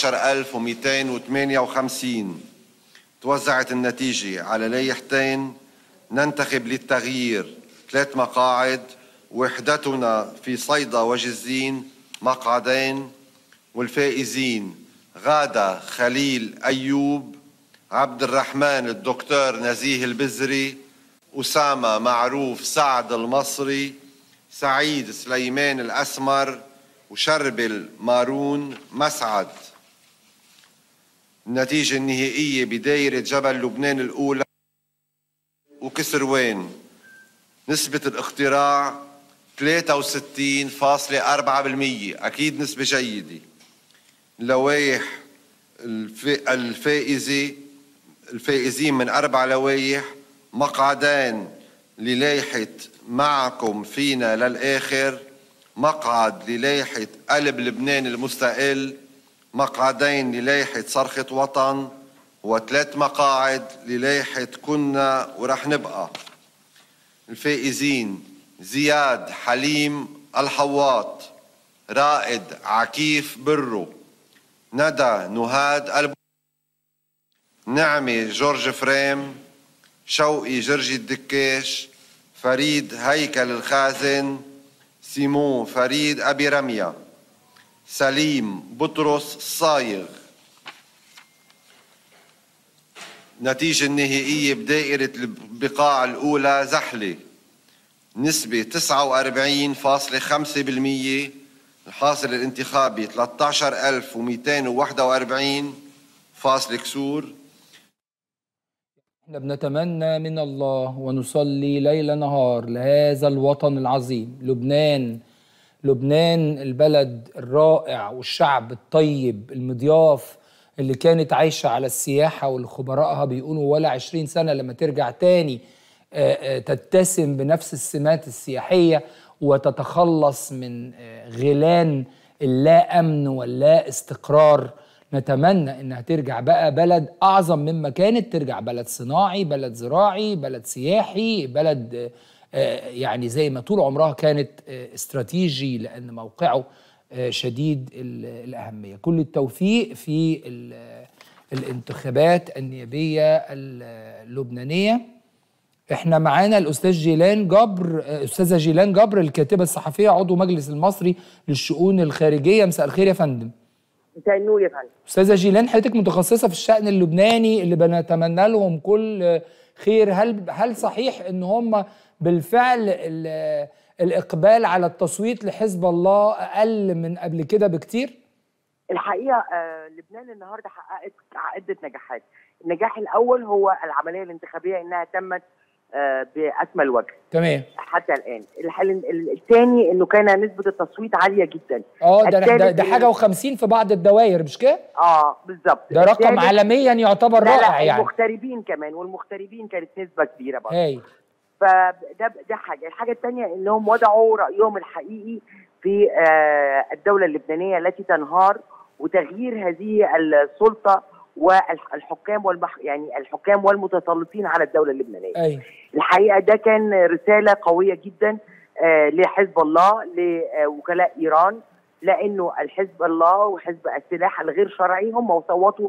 12258 توزعت النتيجة على لايحتين ننتخب للتغيير ثلاث مقاعد وحدتنا في صيدا وجزين مقعدين والفائزين غادة خليل أيوب عبد الرحمن الدكتور نزيه البزري أسامة معروف سعد المصري سعيد سليمان الأسمر وشربل مارون مسعد النتيجة النهائية بدايرة جبل لبنان الأولى وكسروان نسبة الاختراع 63.4% أكيد نسبة جيدة اللوائح الف- الفائزة الفائزين من أربع لوائح مقعدان للايحة معكم فينا للآخر مقعد للايحة قلب لبنان المستقل مقعدين للايحة صرخة وطن وثلاث مقاعد للايحة كنا ورح نبقى الفائزين زياد حليم الحواط رائد عكيف برو ندى نهاد الب نعمة جورج فريم شوقي جرجي الدكاش فريد هيكل الخازن سيمون فريد أبي رمية سليم بطرس الصايغ النتيجة النهائية بدائرة البقاع الأولى زحلة نسبة 49.5% الحاصل الانتخابي 13241 فاصل كسور احنا بنتمنى من الله ونصلي ليل نهار لهذا الوطن العظيم لبنان لبنان البلد الرائع والشعب الطيب المضياف اللي كانت عايشة على السياحة واللي خبرائها بيقولوا ولا عشرين سنة لما ترجع تاني آه، آه، تتسم بنفس السمات السياحية وتتخلص من آه، غلان اللا أمن واللا استقرار نتمنى انها ترجع بقى بلد اعظم مما كانت ترجع بلد صناعي بلد زراعي بلد سياحي بلد آه، آه، يعني زي ما طول عمرها كانت آه، استراتيجي لان موقعه آه، شديد ال- الاهميه كل التوفيق في ال- الانتخابات النيابيه اللبنانيه احنا معانا الاستاذ جيلان جبر آه، استاذه جيلان جبر الكاتبه الصحفيه عضو مجلس المصري للشؤون الخارجيه مساء الخير يا فندم مساء النور يا فندم استاذه جيلان حضرتك متخصصه في الشان اللبناني اللي بنتمنى لهم كل خير هل هل صحيح ان هم بالفعل ال- الاقبال على التصويت لحزب الله اقل من قبل كده بكتير الحقيقه آه لبنان النهارده حققت عده نجاحات النجاح الاول هو العمليه الانتخابيه انها تمت آه باكمل وجه تمام حتى الان الحل ال- الثاني انه كان نسبه التصويت عاليه جدا اه ده ده, الثالث ده إن- حاجه و50 في بعض الدوائر مش كده اه بالظبط ده رقم الثالث- عالميا يعتبر لا رائع لا يعني المغتربين كمان والمغتربين كانت نسبه كبيره برضه هاي فده ده حاجه الحاجه الثانيه انهم وضعوا رايهم الحقيقي في آه، الدوله اللبنانيه التي تنهار وتغيير هذه السلطه والحكام والمح يعني الحكام والمتسلطين على الدوله اللبنانيه اي الحقيقه ده كان رساله قويه جدا آه، لحزب الله لوكلاء ايران لانه الحزب الله وحزب السلاح الغير شرعي هم صوتوا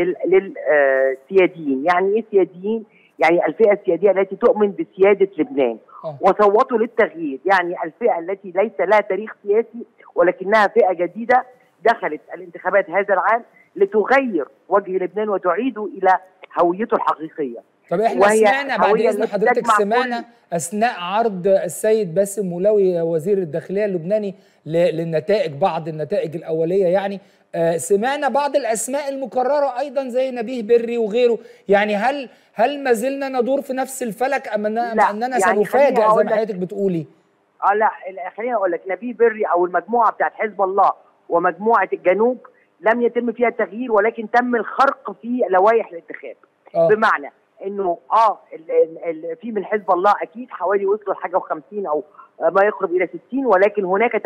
للسياديين يعني ايه سياديين يعني الفئه السياديه التي تؤمن بسياده لبنان آه. وصوتوا للتغيير يعني الفئه التي ليس لها تاريخ سياسي ولكنها فئه جديده دخلت الانتخابات هذا العام لتغير وجه لبنان وتعيده الى هويته الحقيقيه طب احنا وهي سمعنا بعد هوية اذن التي حضرتك تجمع سمعنا اثناء عرض السيد باسم مولوي وزير الداخليه اللبناني ل- للنتائج بعض النتائج الاوليه يعني آه، سمعنا بعض الاسماء المكرره ايضا زي نبيه بري وغيره يعني هل هل ما زلنا ندور في نفس الفلك ام أن- أم لا، اننا يعني سنفاجئ خليني زي أقول ما لك- حضرتك بتقولي اه لا ال- خليني اقول لك نبيه بري او المجموعه بتاعت حزب الله ومجموعه الجنوب لم يتم فيها تغيير ولكن تم الخرق في لوائح الانتخاب اه بمعنى انه اه ال ال ال في من حزب الله اكيد حوالي وصلوا لحاجه و50 او ما يقرب الى 60 ولكن هناك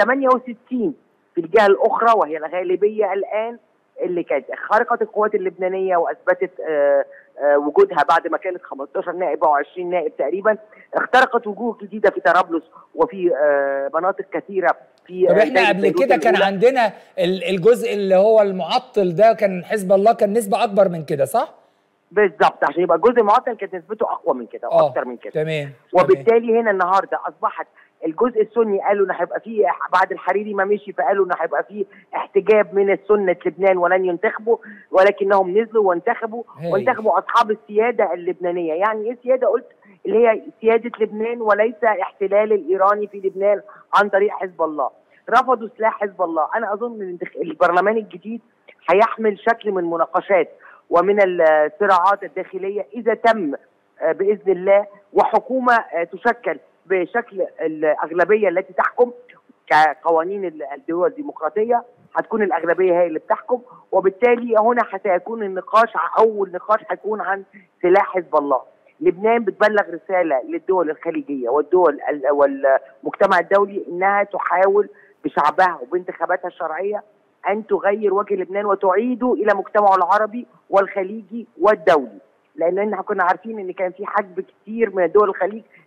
68 في الجهه الاخرى وهي الغالبيه الان اللي كانت خرقت القوات اللبنانيه واثبتت آه آه وجودها بعد ما كانت 15 نائب او 20 نائب تقريبا اخترقت وجوه جديده في طرابلس وفي آه مناطق كثيره في طب آه، احنا زي قبل بيروت كده كان الأولى. عندنا ال- الجزء اللي هو المعطل ده كان حزب الله كان نسبه اكبر من كده صح؟ بالظبط عشان يبقى الجزء المعطل كانت نسبته اقوى من كده اه واكثر من كده تمام تمام. وبالتالي هنا النهارده اصبحت الجزء السني قالوا ان هيبقى فيه بعد الحريري ما مشي فقالوا ان هيبقى فيه احتجاب من السنه لبنان ولن ينتخبوا ولكنهم نزلوا وانتخبوا هاي. وانتخبوا اصحاب السياده اللبنانيه، يعني ايه سياده؟ قلت اللي هي سياده لبنان وليس احتلال الايراني في لبنان عن طريق حزب الله. رفضوا سلاح حزب الله، انا اظن ان الانتخ- البرلمان الجديد هيحمل شكل من مناقشات ومن الصراعات الداخليه اذا تم آه، باذن الله وحكومه آه، تشكل بشكل الاغلبيه التي تحكم كقوانين ال- الدول الديمقراطيه هتكون الاغلبيه هي اللي بتحكم وبالتالي هنا سيكون النقاش ع- اول نقاش هيكون عن سلاح حزب الله. لبنان بتبلغ رساله للدول الخليجيه والدول ال- والمجتمع الدولي انها تحاول بشعبها وبانتخاباتها الشرعيه ان تغير وجه لبنان وتعيده الى مجتمعه العربي والخليجي والدولي لان احنا كنا عارفين ان كان في حجب كتير من دول الخليج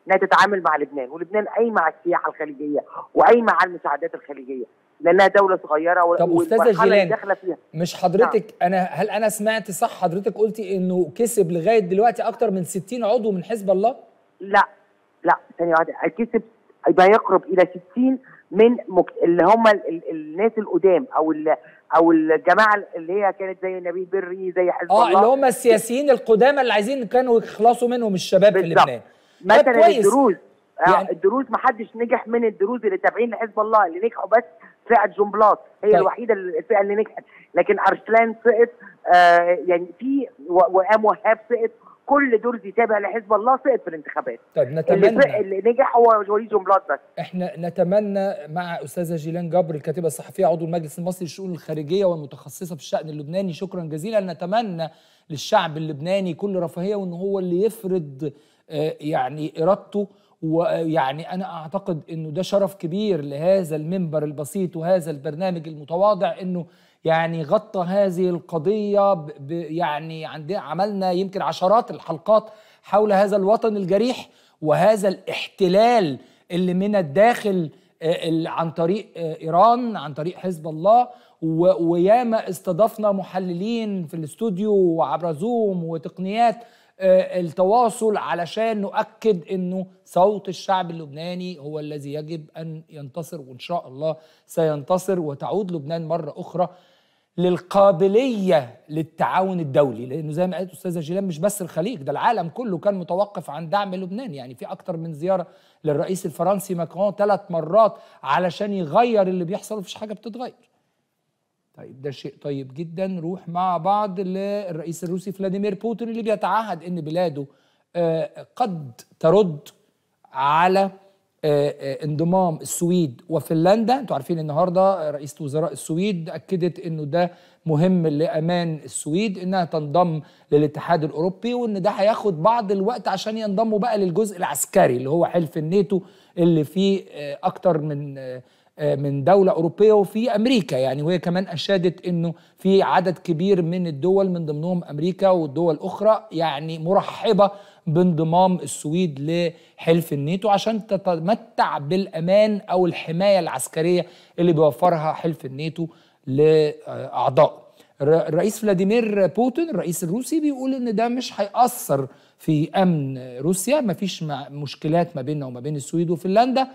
انها تتعامل مع لبنان ولبنان قايمه على السياحه الخليجيه وقايمه على المساعدات الخليجيه لانها دوله صغيره و- طب أستاذة والمرحلة اللي جيلان، داخله فيها مش حضرتك انا هل انا سمعت صح حضرتك قلتي انه كسب لغايه دلوقتي اكتر من 60 عضو من حزب الله لا لا ثانيه واحده كسب ما يقرب الى 60 من مك... اللي هم ال... ال... الناس القدام او ال... او الجماعه اللي هي كانت زي نبيل بري زي حزب اه الله اللي هم السياسيين القدامى اللي عايزين كانوا يخلصوا منهم الشباب في بالظبط. لبنان طب مثلا كويس. الدروز يعني- يعني الدروز ما حدش نجح من الدروز اللي تابعين لحزب الله اللي نجحوا بس فئه جنبلاط هي طيب. الوحيده اللي- الفئه اللي نجحت لكن ارسلان سقط آه يعني في و- وقام وهاب سقط كل درزي تابع لحزب الله سقط في الانتخابات طيب اللي, نتمنى فق- اللي نجح هو وليد جنبلاط بس احنا نتمنى مع استاذه جيلان جبر الكاتبه الصحفيه عضو المجلس المصري للشؤون الخارجيه والمتخصصه في الشان اللبناني شكرا جزيلا نتمنى للشعب اللبناني كل رفاهيه وان هو اللي يفرض آه، يعني ارادته ويعني انا اعتقد انه ده شرف كبير لهذا المنبر البسيط وهذا البرنامج المتواضع انه يعني غطى هذه القضيه ب ب يعني عندنا عملنا يمكن عشرات الحلقات حول هذا الوطن الجريح وهذا الاحتلال اللي من الداخل آه، ال- عن طريق آه، ايران عن طريق حزب الله و- وياما استضفنا محللين في الاستوديو وعبر زوم وتقنيات آه، التواصل علشان نؤكد انه صوت الشعب اللبناني هو الذي يجب ان ينتصر وان شاء الله سينتصر وتعود لبنان مره اخرى للقابليه للتعاون الدولي لانه زي ما قالت استاذه جيلان مش بس الخليج ده العالم كله كان متوقف عن دعم لبنان يعني في اكتر من زياره للرئيس الفرنسي ماكرون ثلاث مرات علشان يغير اللي بيحصل ومفيش حاجه بتتغير طيب ده شيء طيب جدا نروح مع بعض للرئيس الروسي فلاديمير بوتين اللي بيتعهد ان بلاده آه، قد ترد على آه، آه، انضمام السويد وفنلندا انتوا عارفين النهارده رئيسة وزراء السويد اكدت انه ده مهم لامان السويد انها تنضم للاتحاد الاوروبي وان ده هياخد بعض الوقت عشان ينضموا بقى للجزء العسكري اللي هو حلف الناتو اللي فيه آه، اكتر من آه، آه، من دولة أوروبية وفي أمريكا يعني وهي كمان أشادت أنه في عدد كبير من الدول من ضمنهم أمريكا والدول الأخرى يعني مرحبة بانضمام السويد لحلف الناتو عشان تتمتع بالأمان أو الحماية العسكرية اللي بيوفرها حلف الناتو لأعضائه الر- الرئيس فلاديمير بوتين الرئيس الروسي بيقول ان ده مش هيأثر في امن روسيا مفيش مع- مشكلات ما بيننا وما بين السويد وفنلندا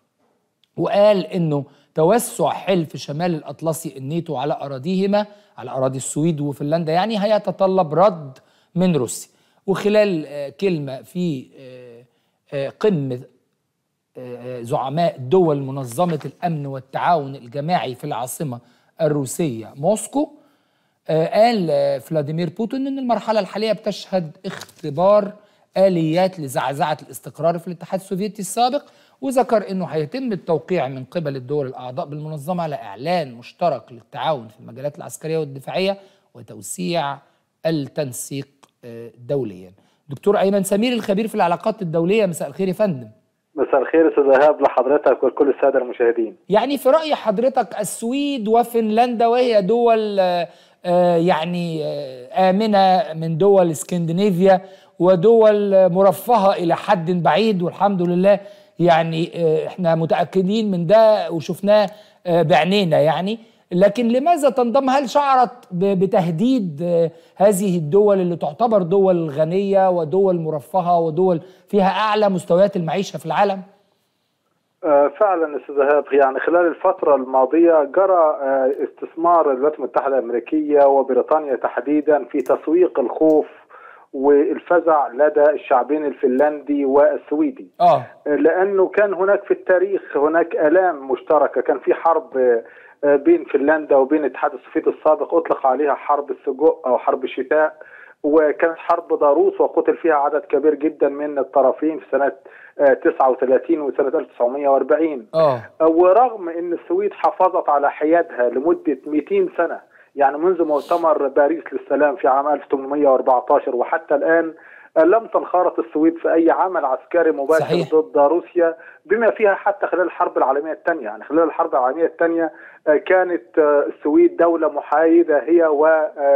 وقال انه توسع حلف شمال الاطلسي الناتو على اراضيهما على اراضي السويد وفنلندا يعني هيتطلب رد من روسيا وخلال آه، كلمه في آه، آه، قمه آه، زعماء دول منظمه الامن والتعاون الجماعي في العاصمه الروسيه موسكو آه، قال آه، فلاديمير بوتين ان المرحله الحاليه بتشهد اختبار اليات لزعزعه الاستقرار في الاتحاد السوفيتي السابق وذكر انه هيتم التوقيع من قبل الدول الاعضاء بالمنظمه على اعلان مشترك للتعاون في المجالات العسكريه والدفاعيه وتوسيع التنسيق آه، دوليا. دكتور ايمن سمير الخبير في العلاقات الدوليه مساء الخير يا فندم. مساء الخير استاذ ايهاب لحضرتك ولكل الساده المشاهدين. يعني في رأي حضرتك السويد وفنلندا وهي دول آه، آه، يعني آه، آمنة من دول اسكندنافيا ودول آه، مرفهة إلى حد بعيد والحمد لله يعني آه، احنا متأكدين من ده وشفناه آه، بعينينا يعني لكن لماذا تنضم هل شعرت ب- بتهديد آه، هذه الدول اللي تعتبر دول غنية ودول مرفهة ودول فيها أعلى مستويات المعيشة في العالم؟ آه، فعلا استاذ ايهاب يعني خلال الفتره الماضيه جرى آه، استثمار الولايات المتحده الامريكيه وبريطانيا تحديدا في تسويق الخوف والفزع لدى الشعبين الفنلندي والسويدي. اه لانه كان هناك في التاريخ هناك الام مشتركه كان في حرب آه، بين فنلندا وبين الاتحاد السوفيتي السابق اطلق عليها حرب السجق او حرب الشتاء وكانت حرب ضاروس وقتل فيها عدد كبير جدا من الطرفين في سنه آه، 39 وسنه 1940 اه ورغم ان السويد حافظت على حيادها لمده 200 سنه يعني منذ مؤتمر باريس للسلام في عام 1814 وحتى الان لم تنخرط السويد في اي عمل عسكري مباشر صحيح. ضد روسيا بما فيها حتى خلال الحرب العالميه الثانيه يعني خلال الحرب العالميه الثانيه كانت آه، السويد دوله محايده هي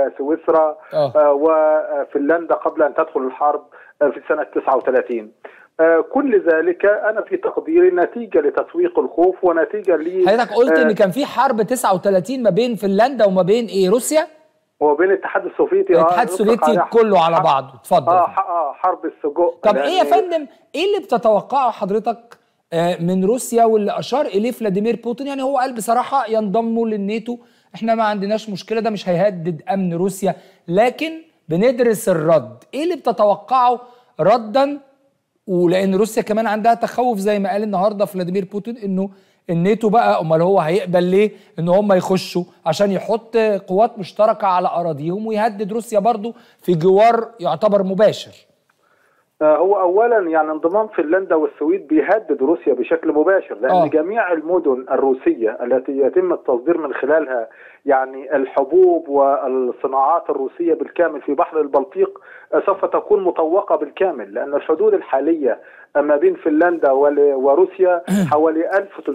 وسويسرا اه آه، وفنلندا قبل ان تدخل الحرب آه، في سنه 39 آه، كل ذلك انا في تقديري نتيجه لتسويق الخوف ونتيجه ل حضرتك قلت آه، ان كان في حرب 39 ما بين فنلندا وما بين ايه روسيا وبين الاتحاد السوفيتي آه، الاتحاد يطلق السوفيتي عليها كله على حرب- بعضه اتفضل اه ح- اه حرب السجق طب ايه يا لأن- فندم ايه اللي بتتوقعه حضرتك آه، من روسيا واللي اشار اليه فلاديمير بوتين يعني هو قال بصراحه ينضموا للناتو احنا ما عندناش مشكله ده مش هيهدد امن روسيا لكن بندرس الرد ايه اللي بتتوقعه ردا ولان روسيا كمان عندها تخوف زي ما قال النهارده فلاديمير بوتين انه الناتو بقى امال هو هيقبل ليه ان هم يخشوا عشان يحط قوات مشتركه على اراضيهم ويهدد روسيا برضو في جوار يعتبر مباشر آه، هو اولا يعني انضمام فنلندا والسويد بيهدد روسيا بشكل مباشر لان آه. آه. جميع المدن الروسيه التي يتم التصدير من خلالها يعني الحبوب والصناعات الروسيه بالكامل في بحر البلطيق آه، سوف تكون مطوقه بالكامل لان الحدود الحاليه ما بين فنلندا ول- وروسيا حوالي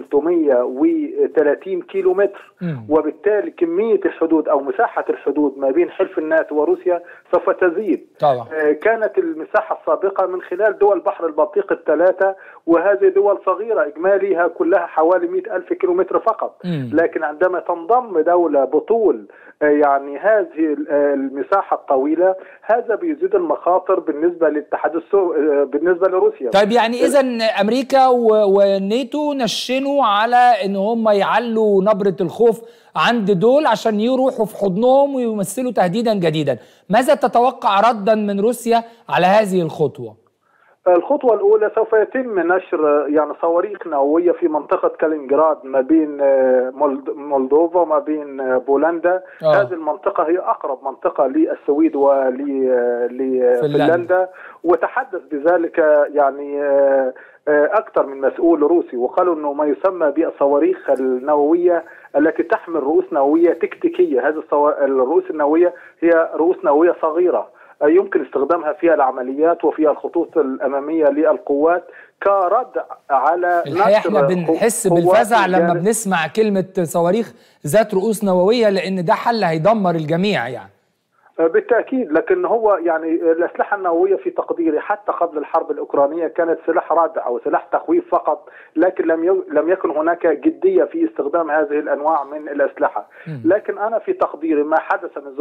1330 كيلو متر مم. وبالتالي كميه الحدود او مساحه الحدود ما بين حلف الناتو وروسيا سوف تزيد طبعا آه، كانت المساحة السابقة من خلال دول بحر البلطيق الثلاثة وهذه دول صغيرة إجماليها كلها حوالي 100 ألف كيلومتر فقط مم. لكن عندما تنضم دولة بطول آه، يعني هذه آه، المساحة الطويلة هذا بيزيد المخاطر بالنسبة للاتحاد السو... آه، بالنسبة لروسيا طيب يعني اذا امريكا و- والناتو نشنوا على ان هم يعلوا نبره الخوف عند دول عشان يروحوا في حضنهم ويمثلوا تهديدا جديدا ماذا تتوقع ردا من روسيا على هذه الخطوه الخطوة الأولى سوف يتم نشر يعني صواريخ نووية في منطقة كالينغراد ما بين آه، مولد- مولدوفا وما بين آه، بولندا آه. هذه المنطقة هي أقرب منطقة للسويد فنلندا. ولفنلندا وتحدث بذلك يعني آه، آه، أكثر من مسؤول روسي وقالوا أنه ما يسمى بالصواريخ النووية التي تحمل رؤوس نووية تكتيكية هذه الصوا- الرؤوس النووية هي رؤوس نووية صغيرة يمكن استخدامها في العمليات وفي الخطوط الأمامية للقوات كرد على الحقيقه احنا نشر بنحس قوات بالفزع لما الجانب- بنسمع كلمه صواريخ ذات رؤوس نوويه لان ده حل هيدمر الجميع يعني بالتاكيد لكن هو يعني الاسلحه النوويه في تقديري حتى قبل الحرب الاوكرانيه كانت سلاح رادع او سلاح تخويف فقط لكن لم يو- لم يكن هناك جديه في استخدام هذه الانواع من الاسلحه لكن انا في تقديري ما حدث منذ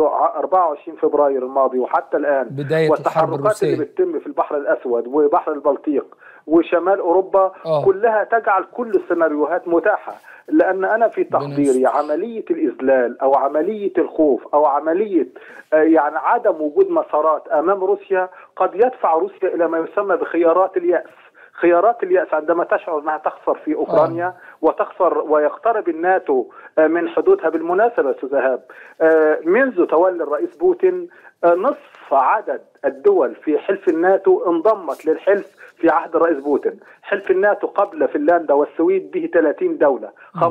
24 فبراير الماضي وحتى الان بداية الحرب والتحركات الروسية. اللي بتتم في البحر الاسود وبحر البلطيق وشمال اوروبا آه. كلها تجعل كل السيناريوهات متاحه لان انا في تقديري يستر. عمليه الاذلال او عمليه الخوف او عمليه آه، يعني عدم وجود مسارات امام روسيا قد يدفع روسيا الى ما يسمى بخيارات الياس خيارات الياس عندما تشعر انها تخسر في اوكرانيا وتخسر ويقترب الناتو آه، من حدودها بالمناسبه استاذ ايهاب آه، منذ تولي الرئيس بوتين آه، نصف عدد الدول في حلف الناتو انضمت للحلف في عهد الرئيس بوتين حلف الناتو قبل فنلندا والسويد به 30 دولة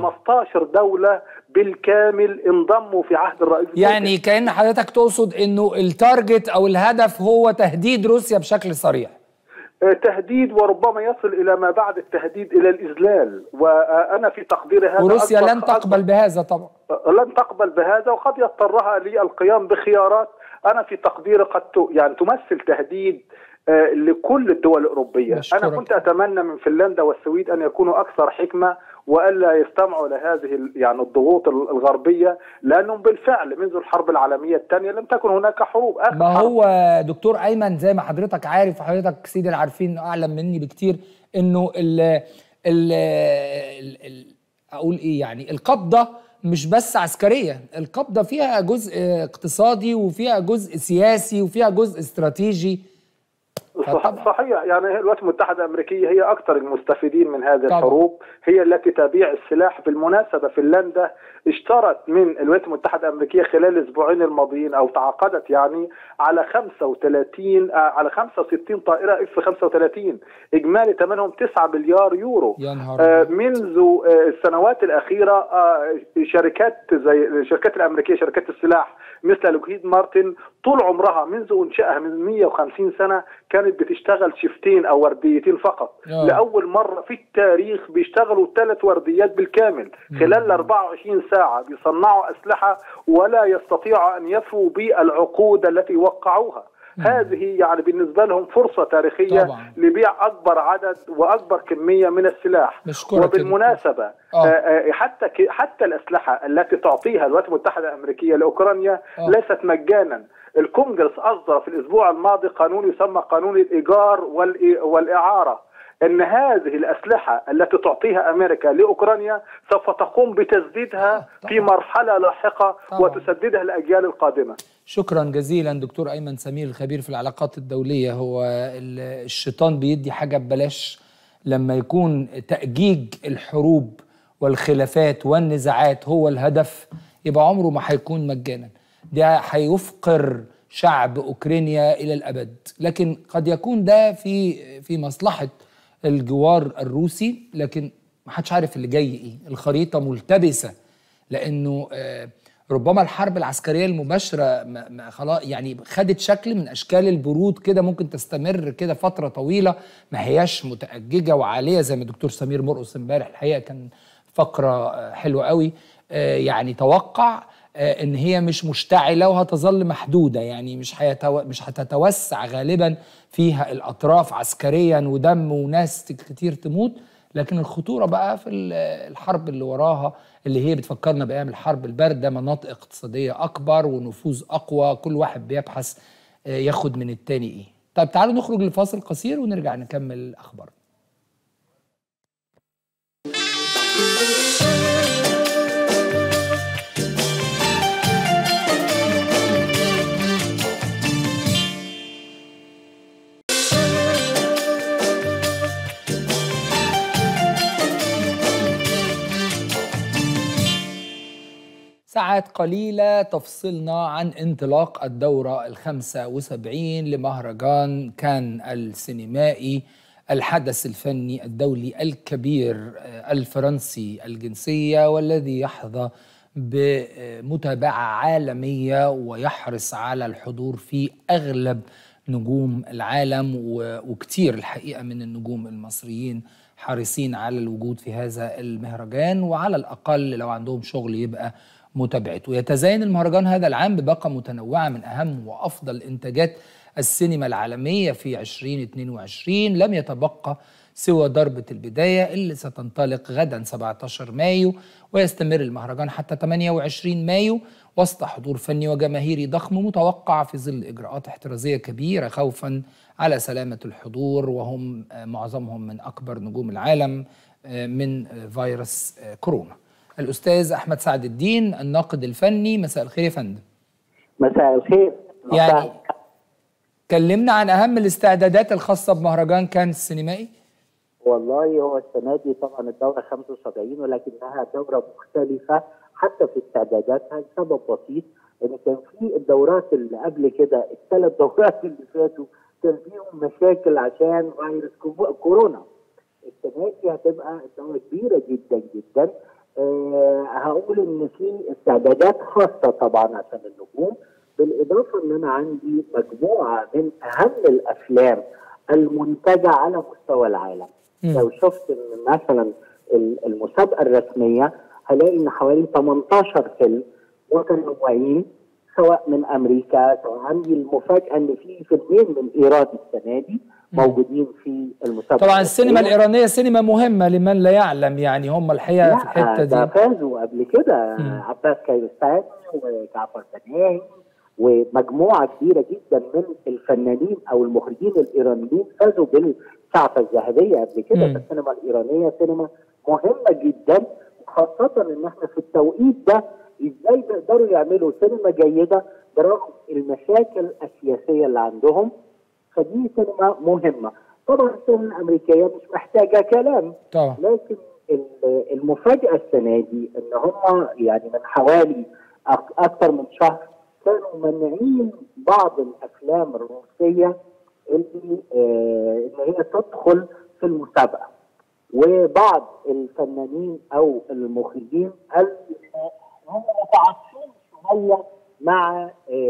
15 دولة بالكامل انضموا في عهد الرئيس بوتين يعني كان حضرتك تقصد انه التارجت او الهدف هو تهديد روسيا بشكل صريح آه، تهديد وربما يصل إلى ما بعد التهديد إلى الإذلال وأنا في تقديري هذا وروسيا أكبر- لن تقبل بهذا طبعا أكبر- لن تقبل بهذا وقد يضطرها للقيام بخيارات أنا في تقديري قد ت- يعني تمثل تهديد آه، لكل الدول الأوروبية بشكرك. أنا كنت أتمنى من فنلندا والسويد أن يكونوا أكثر حكمة وألا يستمعوا لهذه ال- يعني الضغوط ال- الغربية لأنهم بالفعل منذ الحرب العالمية الثانية لم تكن هناك حروب آخر ما حرب هو دكتور ايمن زي ما حضرتك عارف وحضرتك سيدي العارفين اعلم مني بكتير انه ال ال ال ال اقول ايه يعني القبضه مش بس عسكريه القبضه فيها جزء اقتصادي وفيها جزء سياسي وفيها جزء استراتيجي صح طبعاً. صحيح يعني هي الولايات المتحدة الأمريكية هي أكثر المستفيدين من هذه طبعاً. الحروب هي التي تبيع السلاح بالمناسبة فنلندا اشترت من الولايات المتحدة الأمريكية خلال الأسبوعين الماضيين أو تعاقدت يعني على 35 آه، على 65 طائرة اف 35 إجمالي ثمنهم 9 مليار يورو يا نهار آه، أبيض. منذ آه، السنوات الأخيرة آه، شركات زي الشركات الأمريكية شركات السلاح مثل لوكهيد مارتن طول عمرها منذ انشائها من 150 سنه كانت بتشتغل شفتين او ورديتين فقط آه. لاول مره في التاريخ بيشتغلوا ثلاث ورديات بالكامل خلال ال 24 ساعه بيصنعوا اسلحه ولا يستطيعوا ان يفوا بالعقود التي وقعوها هذه يعني بالنسبه لهم فرصه تاريخيه طبعاً. لبيع اكبر عدد واكبر كميه من السلاح بشكرك يا وبالمناسبه آه. آه، آه، حتى ك- حتى الاسلحه التي تعطيها الولايات المتحده الامريكيه لاوكرانيا آه. ليست مجانا الكونجرس اصدر في الاسبوع الماضي قانون يسمى قانون الايجار والإي- والاعاره ان هذه الاسلحه التي تعطيها امريكا لاوكرانيا سوف تقوم بتسديدها طبعاً. في مرحله لاحقه طبعاً. وتسددها الاجيال القادمه شكرا جزيلا دكتور ايمن سمير الخبير في العلاقات الدوليه هو ال- الشيطان بيدي حاجه ببلاش لما يكون تاجيج الحروب والخلافات والنزاعات هو الهدف يبقى عمره ما هيكون مجانا ده هيفقر شعب اوكرانيا الى الابد لكن قد يكون ده في في مصلحه الجوار الروسي لكن ما حدش عارف اللي جاي ايه الخريطه ملتبسه لانه آه، ربما الحرب العسكريه المباشره ما ما خلاص يعني خدت شكل من اشكال البرود كده ممكن تستمر كده فتره طويله ما هياش متاججه وعاليه زي ما الدكتور سمير مرقص امبارح الحقيقه كان فقره آه، حلوه قوي آه، يعني توقع آه، ان هي مش مشتعله وهتظل محدوده يعني مش هيتو... مش هتتوسع غالبا فيها الاطراف عسكريا ودم وناس كتير تموت لكن الخطوره بقى في ال- الحرب اللي وراها اللي هي بتفكرنا بايام الحرب البارده مناطق اقتصاديه اكبر ونفوذ اقوى كل واحد بيبحث آه، ياخد من التاني ايه طيب تعالوا نخرج لفاصل قصير ونرجع نكمل الاخبار ساعات قليلة تفصلنا عن انطلاق الدورة الخمسة وسبعين لمهرجان كان السينمائي الحدث الفني الدولي الكبير آه، الفرنسي الجنسية والذي يحظى بمتابعة عالمية ويحرص على الحضور في أغلب نجوم العالم و- وكتير الحقيقة من النجوم المصريين حريصين على الوجود في هذا المهرجان وعلى الأقل لو عندهم شغل يبقى متابعته يتزين المهرجان هذا العام بباقة متنوعة من أهم وأفضل إنتاجات السينما العالمية في 2022 لم يتبقى سوى ضربة البداية اللي ستنطلق غدا 17 مايو ويستمر المهرجان حتى 28 مايو وسط حضور فني وجماهيري ضخم متوقع في ظل إجراءات احترازية كبيرة خوفا على سلامة الحضور وهم آه، معظمهم من أكبر نجوم العالم آه، من آه، فيروس آه، كورونا الأستاذ أحمد سعد الدين الناقد الفني مساء الخير يا فندم مساء الخير يعني كلمنا عن أهم الاستعدادات الخاصة بمهرجان كان السينمائي والله هو السنه دي طبعا الدوره 75 ولكنها دوره مختلفه حتى في استعداداتها لسبب بسيط ان كان في الدورات اللي قبل كده الثلاث دورات اللي فاتوا كان فيهم مشاكل عشان فيروس كو- كورونا السنه دي هتبقى دوره كبيره جدا جدا أه هقول ان في استعدادات خاصه طبعا عشان النجوم بالاضافه ان انا عندي مجموعه من اهم الافلام المنتجه على مستوى العالم مم. لو شفت إن مثلا ال- المسابقه الرسميه هلاقي ان حوالي 18 فيلم متنوعين سواء من امريكا سواء عندي المفاجاه ان في فيلمين من ايران السنه دي موجودين في المسابقه طبعا السينما الرسمية. الإيرانية سينما مهمة لمن لا يعلم يعني هم الحقيقة في الحتة لا ده دي فازوا قبل كده مم. عباس كيروستاني وجعفر بناهي ومجموعه كبيره جدا من الفنانين او المخرجين الايرانيين فازوا بالسعفه الذهبيه قبل كده مم. في السينما الايرانيه سينما مهمه جدا وخاصه ان احنا في التوقيت ده ازاي بيقدروا يعملوا سينما جيده برغم المشاكل السياسيه اللي عندهم فدي سينما مهمه طبعا السينما الامريكيه مش محتاجه كلام طبعا لكن ال- المفاجأة السنة دي إن هم يعني من حوالي أك- أكثر من شهر كانوا مانعين بعض الأفلام الروسية اللي آه إن هي تدخل في المسابقة وبعض الفنانين أو المخرجين قالوا إن هم متعاطفين شوية مع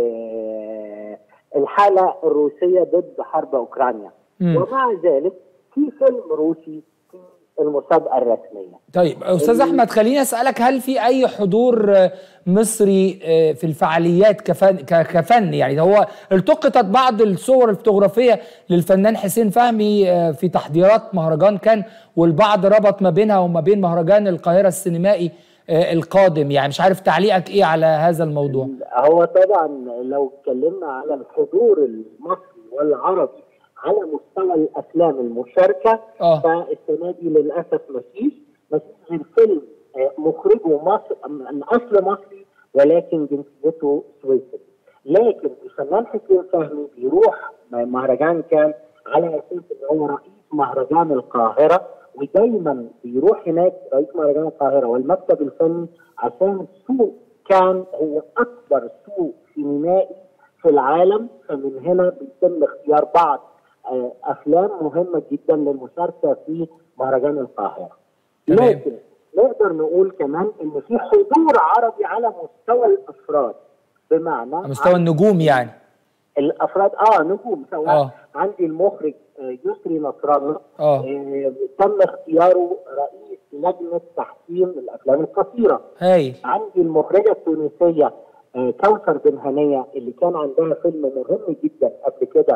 آه الحالة الروسية ضد حرب أوكرانيا مم. ومع ذلك في فيلم روسي في المسابقه الرسميه. طيب استاذ احمد خليني اسالك هل في اي حضور آه، مصري آه، في الفعاليات كفن ك- كفن يعني هو التقطت بعض الصور الفوتوغرافيه للفنان حسين فهمي آه، في تحضيرات مهرجان كان والبعض ربط ما بينها وما بين مهرجان القاهره السينمائي آه، القادم يعني مش عارف تعليقك ايه على هذا الموضوع هو طبعا لو اتكلمنا على الحضور المصري والعربي على مستوى الافلام المشاركه اه فالسنه دي للاسف مفيش مفيش غير فيلم آه، مخرجه مصر من اصل مصري ولكن جنسيته سويسري لكن الفنان حسين فهمي بيروح مهرجان كان على اساس ان هو رئيس مهرجان القاهره ودايما بيروح هناك رئيس مهرجان القاهره والمكتب الفني عشان سوق كان هو اكبر سوق سينمائي في العالم فمن هنا بيتم اختيار بعض آه، افلام مهمه جدا للمشاركه في مهرجان القاهره. تمام. لكن نقدر نقول كمان ان في حضور عربي على مستوى الافراد بمعنى على مستوى النجوم يعني الافراد اه نجوم سواء آه. آه. عندي المخرج آه، يسري نصر الله اه آه، تم اختياره رئيس لجنه تحكيم الافلام القصيره هايل عندي المخرجه التونسيه آه، كوثر بن هنيه اللي كان عندها فيلم مهم جدا قبل كده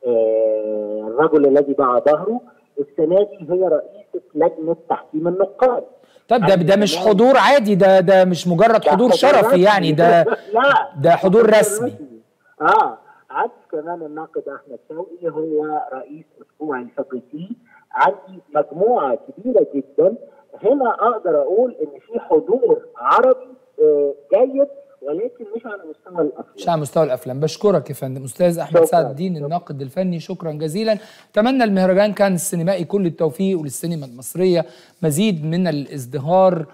آه، الرجل الذي باع ظهره السنه دي هي رئيسه لجنه تحكيم النقاد طب ده ده مش حضور عادي ده ده مش مجرد ده حضور شرفي رسمي. يعني ده لا ده حضور رسمي اه عندي كمان الناقد احمد شوقي هو رئيس اسبوع الفقيتي عندي مجموعه كبيره جدا هنا اقدر اقول ان في حضور عربي آه، جيد ولكن مش على مستوى مش الافلام على مستوى الافلام بشكرك يا فندم استاذ احمد شكراً. سعد الدين الناقد الفني شكرا جزيلا اتمنى المهرجان كان السينمائي كل التوفيق وللسينما المصريه مزيد من الازدهار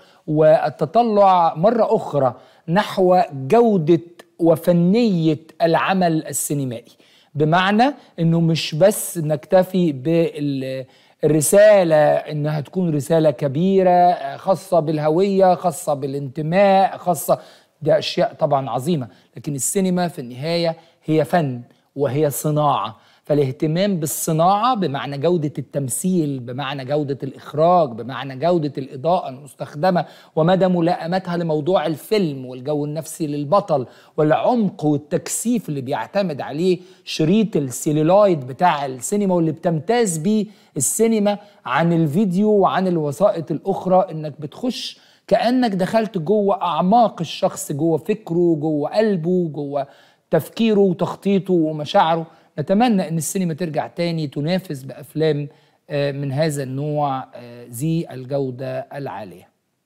والتطلع مره اخرى نحو جوده وفنيه العمل السينمائي بمعنى انه مش بس نكتفي بالرساله انها تكون رساله كبيره خاصه بالهويه خاصه بالانتماء خاصه ده اشياء طبعا عظيمه لكن السينما في النهايه هي فن وهي صناعه فالاهتمام بالصناعه بمعنى جوده التمثيل بمعنى جوده الاخراج بمعنى جوده الاضاءه المستخدمه ومدى ملائمتها لموضوع الفيلم والجو النفسي للبطل والعمق والتكثيف اللي بيعتمد عليه شريط السيلولايد بتاع السينما واللي بتمتاز بيه السينما عن الفيديو وعن الوسائط الاخرى انك بتخش كانك دخلت جوه اعماق الشخص جوه فكره جوه قلبه جوه تفكيره وتخطيطه ومشاعره نتمنى ان السينما ترجع تاني تنافس بافلام آه، من هذا النوع آه، ذي الجوده العاليه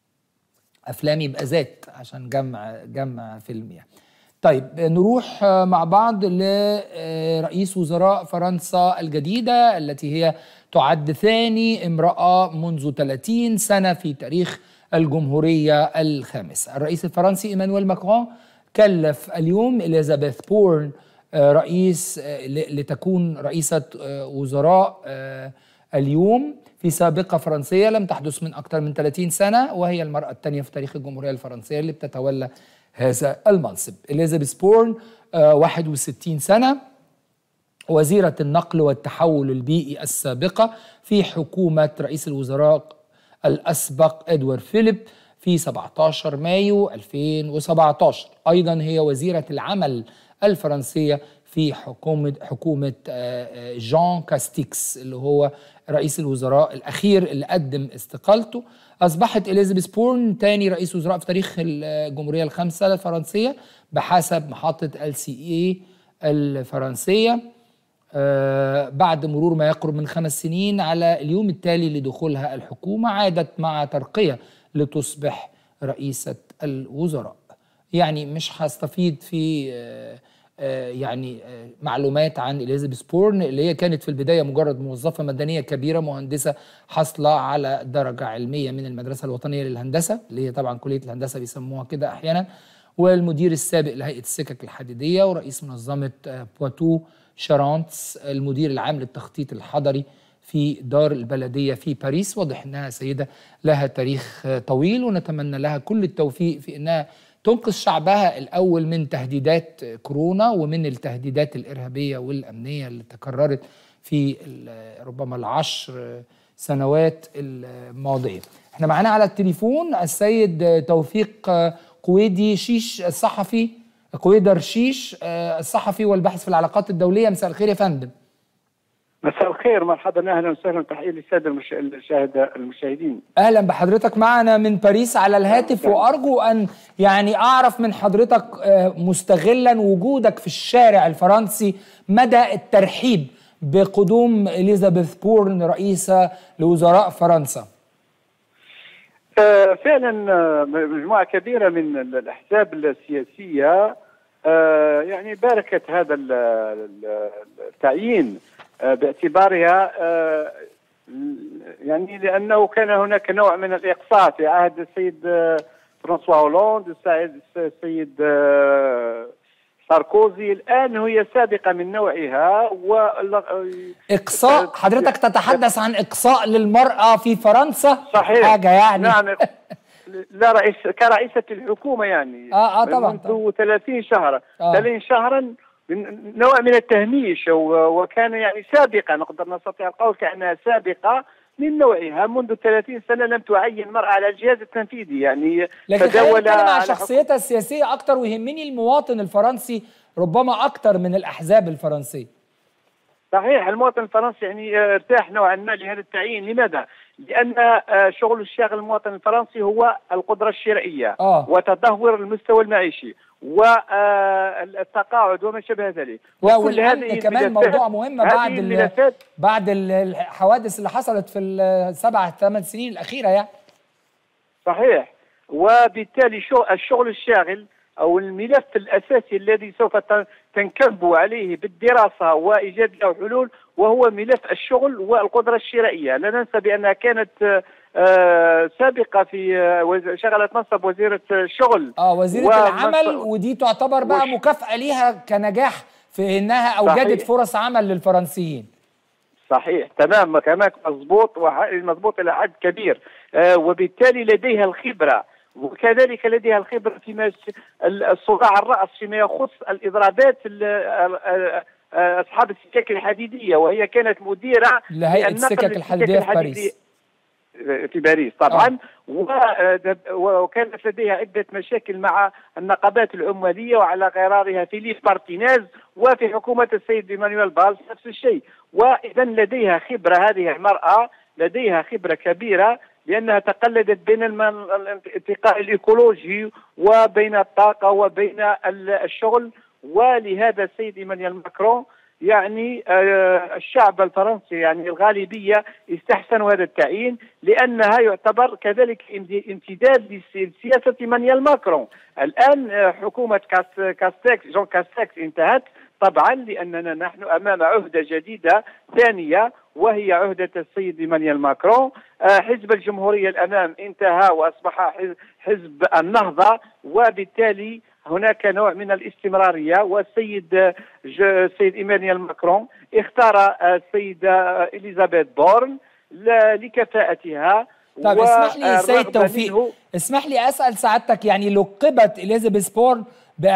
افلام يبقى ذات عشان جمع جمع فيلم يعني طيب آه، نروح آه، مع بعض لرئيس وزراء فرنسا الجديدة التي هي تعد ثاني امرأة منذ 30 سنة في تاريخ الجمهورية الخامسة الرئيس الفرنسي إيمانويل ماكرون كلف اليوم إليزابيث بورن آه، رئيس آه، ل- لتكون رئيسة آه، وزراء آه، اليوم في سابقة فرنسية لم تحدث من أكثر من 30 سنة وهي المرأة الثانية في تاريخ الجمهورية الفرنسية اللي بتتولى هذا المنصب إليزابيث بورن آه، 61 سنة وزيرة النقل والتحول البيئي السابقة في حكومة رئيس الوزراء الأسبق إدوارد فيليب في 17 مايو 2017 أيضا هي وزيرة العمل الفرنسية في حكومة حكومة آه، آه، جان كاستيكس اللي هو رئيس الوزراء الأخير اللي قدم استقالته أصبحت إليزابيث بورن تاني رئيس وزراء في تاريخ الجمهورية الخامسة الفرنسية بحسب محطة ال سي اي الفرنسية آه، بعد مرور ما يقرب من خمس سنين على اليوم التالي لدخولها الحكومة عادت مع ترقية لتصبح رئيسة الوزراء يعني مش هستفيد في آه، آه، يعني آه، معلومات عن إليزابيث بورن اللي هي كانت في البداية مجرد موظفة مدنية كبيرة مهندسة حاصلة على درجة علمية من المدرسة الوطنية للهندسة اللي هي طبعا كلية الهندسة بيسموها كده أحيانا والمدير السابق لهيئة السكك الحديدية ورئيس منظمة آه، بواتو شارانتس المدير العام للتخطيط الحضري في دار البلدية في باريس واضح أنها سيدة لها تاريخ آه، طويل ونتمنى لها كل التوفيق في أنها تنقذ شعبها الأول من تهديدات آه، كورونا ومن التهديدات الإرهابية والأمنية اللي تكررت في ال- ربما العشر آه، السنوات الماضيه. احنا معانا على التليفون السيد توفيق قويدي شيش الصحفي قويدر شيش الصحفي والباحث في العلاقات الدوليه مساء الخير يا فندم. مساء الخير مرحبا اهلا وسهلا تحيه للساده المش... المشاهد المشاهدين اهلا بحضرتك معنا من باريس على الهاتف وارجو ان يعني اعرف من حضرتك مستغلا وجودك في الشارع الفرنسي مدى الترحيب بقدوم اليزابيث بورن رئيسه لوزراء فرنسا آه فعلا مجموعه كبيره من الاحزاب السياسيه آه يعني باركت هذا التعيين باعتبارها يعني لانه كان هناك نوع من الاقصاء في عهد السيد فرانسوا هولاند السيد ساركوزي الان هي سابقه من نوعها و اقصاء حضرتك تتحدث عن اقصاء للمراه في فرنسا صحيح حاجه يعني نعم لا رئيس كرئيسه الحكومه يعني اه اه طبعا منذ 30 شهرا آه. 30 شهرا نوع من التهميش وكان يعني سابقة نقدر نستطيع القول كأنها سابقة من نوعها منذ 30 سنة لم تعين مرأة على الجهاز التنفيذي يعني لكن خلينا نتكلم عن شخصيتها السياسية أكتر ويهمني المواطن الفرنسي ربما أكتر من الأحزاب الفرنسية صحيح المواطن الفرنسي يعني ارتاح نوعا ما لهذا التعيين لماذا؟ لأن شغل الشاغل المواطن الفرنسي هو القدرة الشرائية آه. وتدهور المستوى المعيشي والتقاعد وما شابه ذلك والامن كمان موضوع مهم بعد ال بعد الحوادث اللي حصلت في السبع ثمان سنين الاخيره يعني صحيح وبالتالي شو الشغل الشاغل او الملف الاساسي الذي سوف تنكب عليه بالدراسه وايجاد له حلول وهو ملف الشغل والقدره الشرائيه، لا ننسى بانها كانت آه سابقه في آه شغلت منصب وزيره الشغل اه وزيره العمل ودي تعتبر بقى وش... مكافاه ليها كنجاح في انها اوجدت صحيح. فرص عمل للفرنسيين صحيح تمام كلامك مضبوط مضبوط الى حد كبير آه وبالتالي لديها الخبره وكذلك لديها الخبره فيما الصداع الراس فيما يخص الاضرابات اصحاب السكك الحديديه وهي كانت مديره لهيئه السكك الحديديه في باريس في باريس طبعا آه. وكانت لديها عده مشاكل مع النقابات العماليه وعلى غرارها في ليف مارتينيز وفي حكومه السيد ايمانويل بالس نفس الشيء واذا لديها خبره هذه المراه لديها خبره كبيره لانها تقلدت بين الانتقاء الايكولوجي وبين الطاقه وبين الشغل ولهذا السيد ايمانويل ماكرون يعني الشعب الفرنسي يعني الغالبيه استحسنوا هذا التعيين لانها يعتبر كذلك امتداد لسياسه ايمانويل ماكرون الان حكومه كاستكس جون كاستكس انتهت طبعا لاننا نحن امام عهده جديده ثانيه وهي عهده السيد ايمانويل ماكرون حزب الجمهوريه الامام انتهى واصبح حزب النهضه وبالتالي هناك نوع من الاستمراريه والسيد السيد ايمانويل ماكرون اختار السيده اليزابيث بورن لكفاءتها طيب اسمح لي سيد توفيق اسمح لي اسال سعادتك يعني لقبت اليزابيث بورن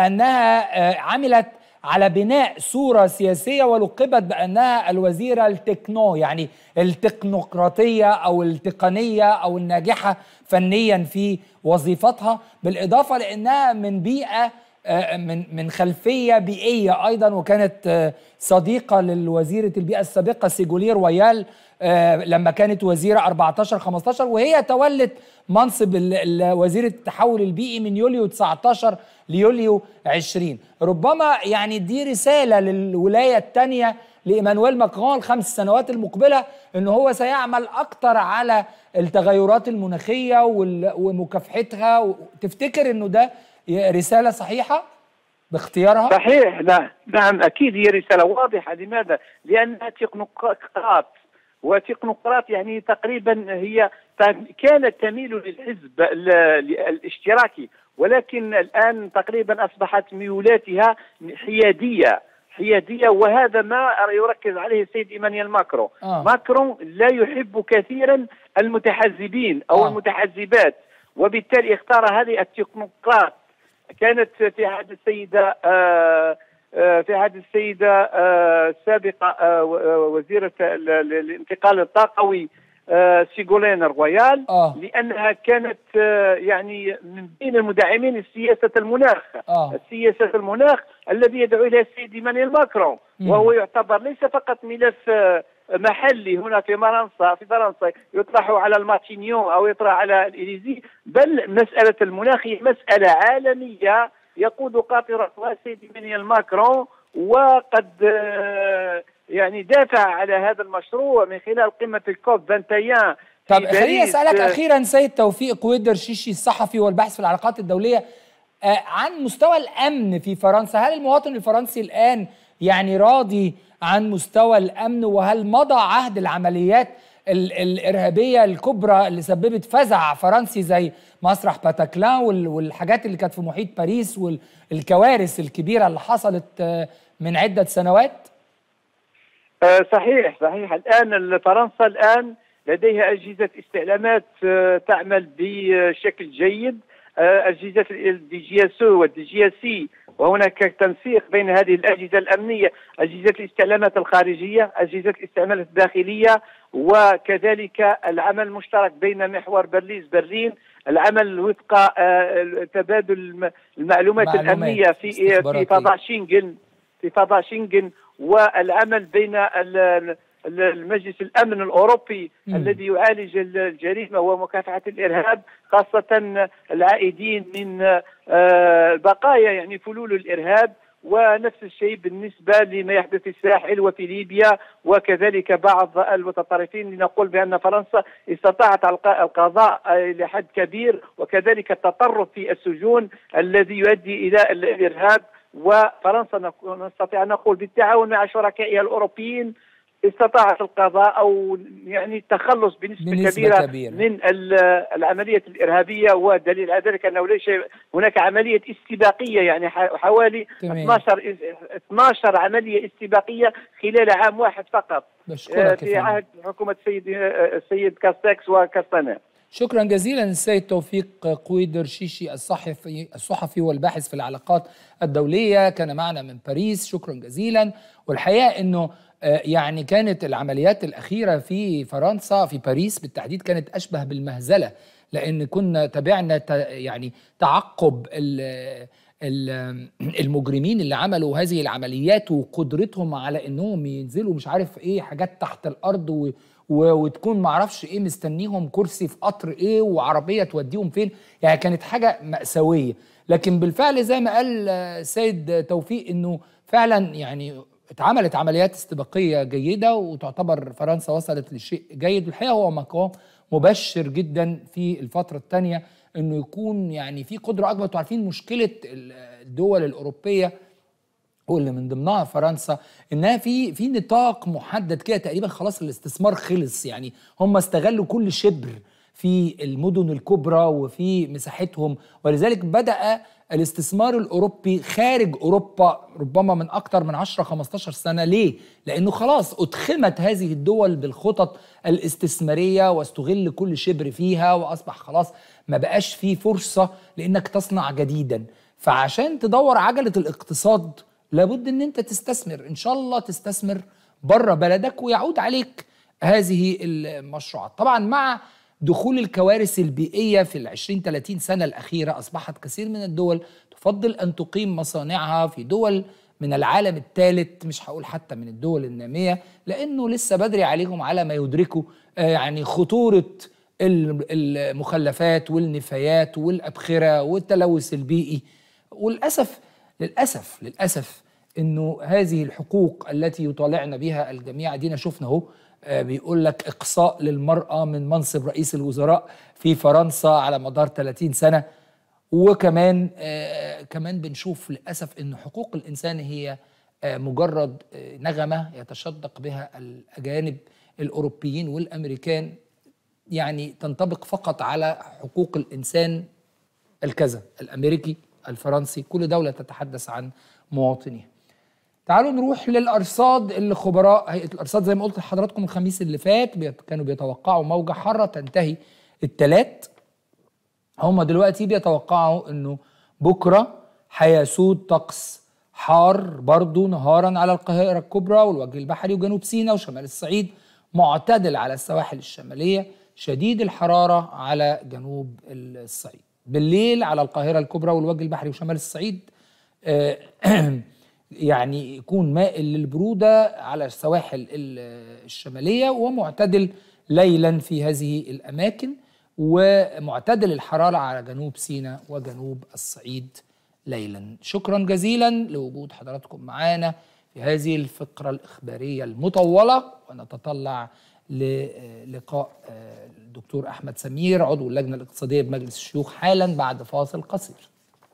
بانها عملت على بناء صورة سياسية ولقبت بأنها الوزيرة التكنو يعني التكنوقراطية أو التقنية أو الناجحة فنيا في وظيفتها بالإضافة لأنها من بيئة من من خلفيه بيئيه ايضا وكانت صديقه للوزيره البيئه السابقه سيجولير ويال لما كانت وزيره 14 15 وهي تولت منصب وزير التحول البيئي من يوليو 19 ليوليو 20 ربما يعني دي رساله للولايه الثانيه لايمانويل ماكرون الخمس سنوات المقبله ان هو سيعمل اكتر على التغيرات المناخيه ومكافحتها تفتكر انه ده رساله صحيحه باختيارها؟ صحيح نعم نعم اكيد هي رساله واضحه لماذا؟ لانها تكنوقراط وتكنوقراط يعني تقريبا هي كانت تميل للحزب الاشتراكي ولكن الان تقريبا اصبحت ميولاتها حياديه حياديه وهذا ما يركز عليه السيد ايمانويل ماكرون آه. ماكرون لا يحب كثيرا المتحزبين او آه. المتحزبات وبالتالي اختار هذه التكنوقراط كانت في عهد السيده آه في عهد السيده السابقه وزيره الانتقال الطاقوي آه، سيغولين رويال آه. لانها كانت آه، يعني من بين المدعمين لسياسه المناخ آه. سياسه المناخ الذي يدعو اليها السيد ايمانويل ماكرون مم. وهو يعتبر ليس فقط ملف آه، محلي هنا في فرنسا في فرنسا يطرح على الماتينيون او يطرح على الاليزي بل مساله المناخ هي مساله عالميه يقود قاطرتها السيد ايمانويل ماكرون وقد آه، يعني دافع على هذا المشروع من خلال قمه الكوب 21 في طب خليني باريس. اسالك آه، اخيرا سيد توفيق كويدر شيشي الصحفي والباحث في العلاقات الدوليه آه، عن مستوى الامن في فرنسا هل المواطن الفرنسي الان يعني راضي عن مستوى الامن وهل مضى عهد العمليات ال- الارهابيه الكبرى اللي سببت فزع فرنسي زي مسرح باتاكلان وال- والحاجات اللي كانت في محيط باريس والكوارث الكبيره اللي حصلت آه، من عده سنوات آه، صحيح صحيح الان فرنسا الان لديها اجهزه استعلامات آه، تعمل بشكل جيد آه، اجهزه الدي جي اس او والدي جي اس سي وهناك تنسيق بين هذه الاجهزه الامنيه اجهزه الاستعلامات الخارجيه اجهزه الاستعلامات الداخليه وكذلك العمل المشترك بين محور برليز برلين العمل وفق آه، تبادل الم- المعلومات معلومات الامنيه في في استخباراتية. فضاء شنغن في فضاء شنغن والعمل بين ال- ال- المجلس الامن الاوروبي مم. الذي يعالج الجريمه ومكافحه الارهاب خاصه العائدين من آه، بقايا يعني فلول الارهاب ونفس الشيء بالنسبه لما يحدث في الساحل وفي ليبيا وكذلك بعض المتطرفين لنقول بان فرنسا استطاعت الق- القضاء آه، لحد كبير وكذلك التطرف في السجون الذي يؤدي الى ال- الارهاب وفرنسا نق- نستطيع ان نقول بالتعاون مع شركائها الاوروبيين استطاعت القضاء او يعني التخلص بنسبه, بنسبة كبيره, كبيرة. من ال- العمليه الارهابيه ودليل على ذلك انه ليس هناك عمليه استباقيه يعني ح- حوالي تمام. 12 إس- 12 عمليه استباقيه خلال عام واحد فقط آه، بشكرك في يا فندم. عهد حكومه السيد آه، السيد كاستكس وكاستانا شكرا جزيلا السيد توفيق قويدر شيشي الصحفي الصحفي والباحث في العلاقات الدوليه كان معنا من باريس شكرا جزيلا والحقيقه انه آه، يعني كانت العمليات الاخيره في فرنسا في باريس بالتحديد كانت اشبه بالمهزله لان كنا تابعنا ت- يعني تعقب ال- ال- المجرمين اللي عملوا هذه العمليات وقدرتهم على انهم ينزلوا مش عارف ايه حاجات تحت الارض و و- وتكون معرفش ايه مستنيهم كرسي في قطر ايه وعربيه توديهم فين يعني كانت حاجه ماساويه لكن بالفعل زي ما قال آه، السيد توفيق انه فعلا يعني اتعملت عمليات استباقيه جيده وتعتبر فرنسا وصلت لشيء جيد الحقيقه هو مقام مبشر جدا في الفتره الثانيه انه يكون يعني في قدره اكبر انتوا عارفين مشكله الدول الاوروبيه واللي من ضمنها فرنسا انها في في نطاق محدد كده تقريبا خلاص الاستثمار خلص يعني هم استغلوا كل شبر في المدن الكبرى وفي مساحتهم ولذلك بدأ الاستثمار الأوروبي خارج أوروبا ربما من أكثر من 10 15 سنة ليه؟ لأنه خلاص أدخمت هذه الدول بالخطط الاستثمارية واستغل كل شبر فيها وأصبح خلاص ما بقاش فيه فرصة لأنك تصنع جديدا فعشان تدور عجلة الاقتصاد لابد ان انت تستثمر ان شاء الله تستثمر بره بلدك ويعود عليك هذه المشروعات طبعا مع دخول الكوارث البيئية في العشرين 30 سنة الأخيرة أصبحت كثير من الدول تفضل أن تقيم مصانعها في دول من العالم الثالث مش هقول حتى من الدول النامية لأنه لسه بدري عليهم على ما يدركوا آه، يعني خطورة ال- المخلفات والنفايات والأبخرة والتلوث البيئي وللأسف للأسف للأسف انه هذه الحقوق التي يطالعنا بها الجميع دينا شفنا اهو آه، بيقول لك اقصاء للمراه من منصب رئيس الوزراء في فرنسا على مدار 30 سنه وكمان آه كمان بنشوف للاسف ان حقوق الانسان هي آه مجرد آه نغمه يتشدق بها الاجانب الاوروبيين والامريكان يعني تنطبق فقط على حقوق الانسان الكذا الامريكي الفرنسي كل دوله تتحدث عن مواطنيها تعالوا نروح للارصاد اللي خبراء هيئه الارصاد زي ما قلت لحضراتكم الخميس اللي فات بيت- كانوا بيتوقعوا موجه حاره تنتهي الثلاث هم دلوقتي بيتوقعوا انه بكره هيسود طقس حار برضو نهارا على القاهره الكبرى والوجه البحري وجنوب سيناء وشمال الصعيد معتدل على السواحل الشماليه شديد الحراره على جنوب الصعيد بالليل على القاهره الكبرى والوجه البحري وشمال الصعيد آه، يعني يكون مائل للبروده على السواحل ال- الشماليه ومعتدل ليلا في هذه الاماكن ومعتدل الحراره على جنوب سيناء وجنوب الصعيد ليلا شكرا جزيلا لوجود حضراتكم معانا في هذه الفقره الاخباريه المطوله ونتطلع للقاء آه، الدكتور احمد سمير عضو اللجنه الاقتصاديه بمجلس الشيوخ حالا بعد فاصل قصير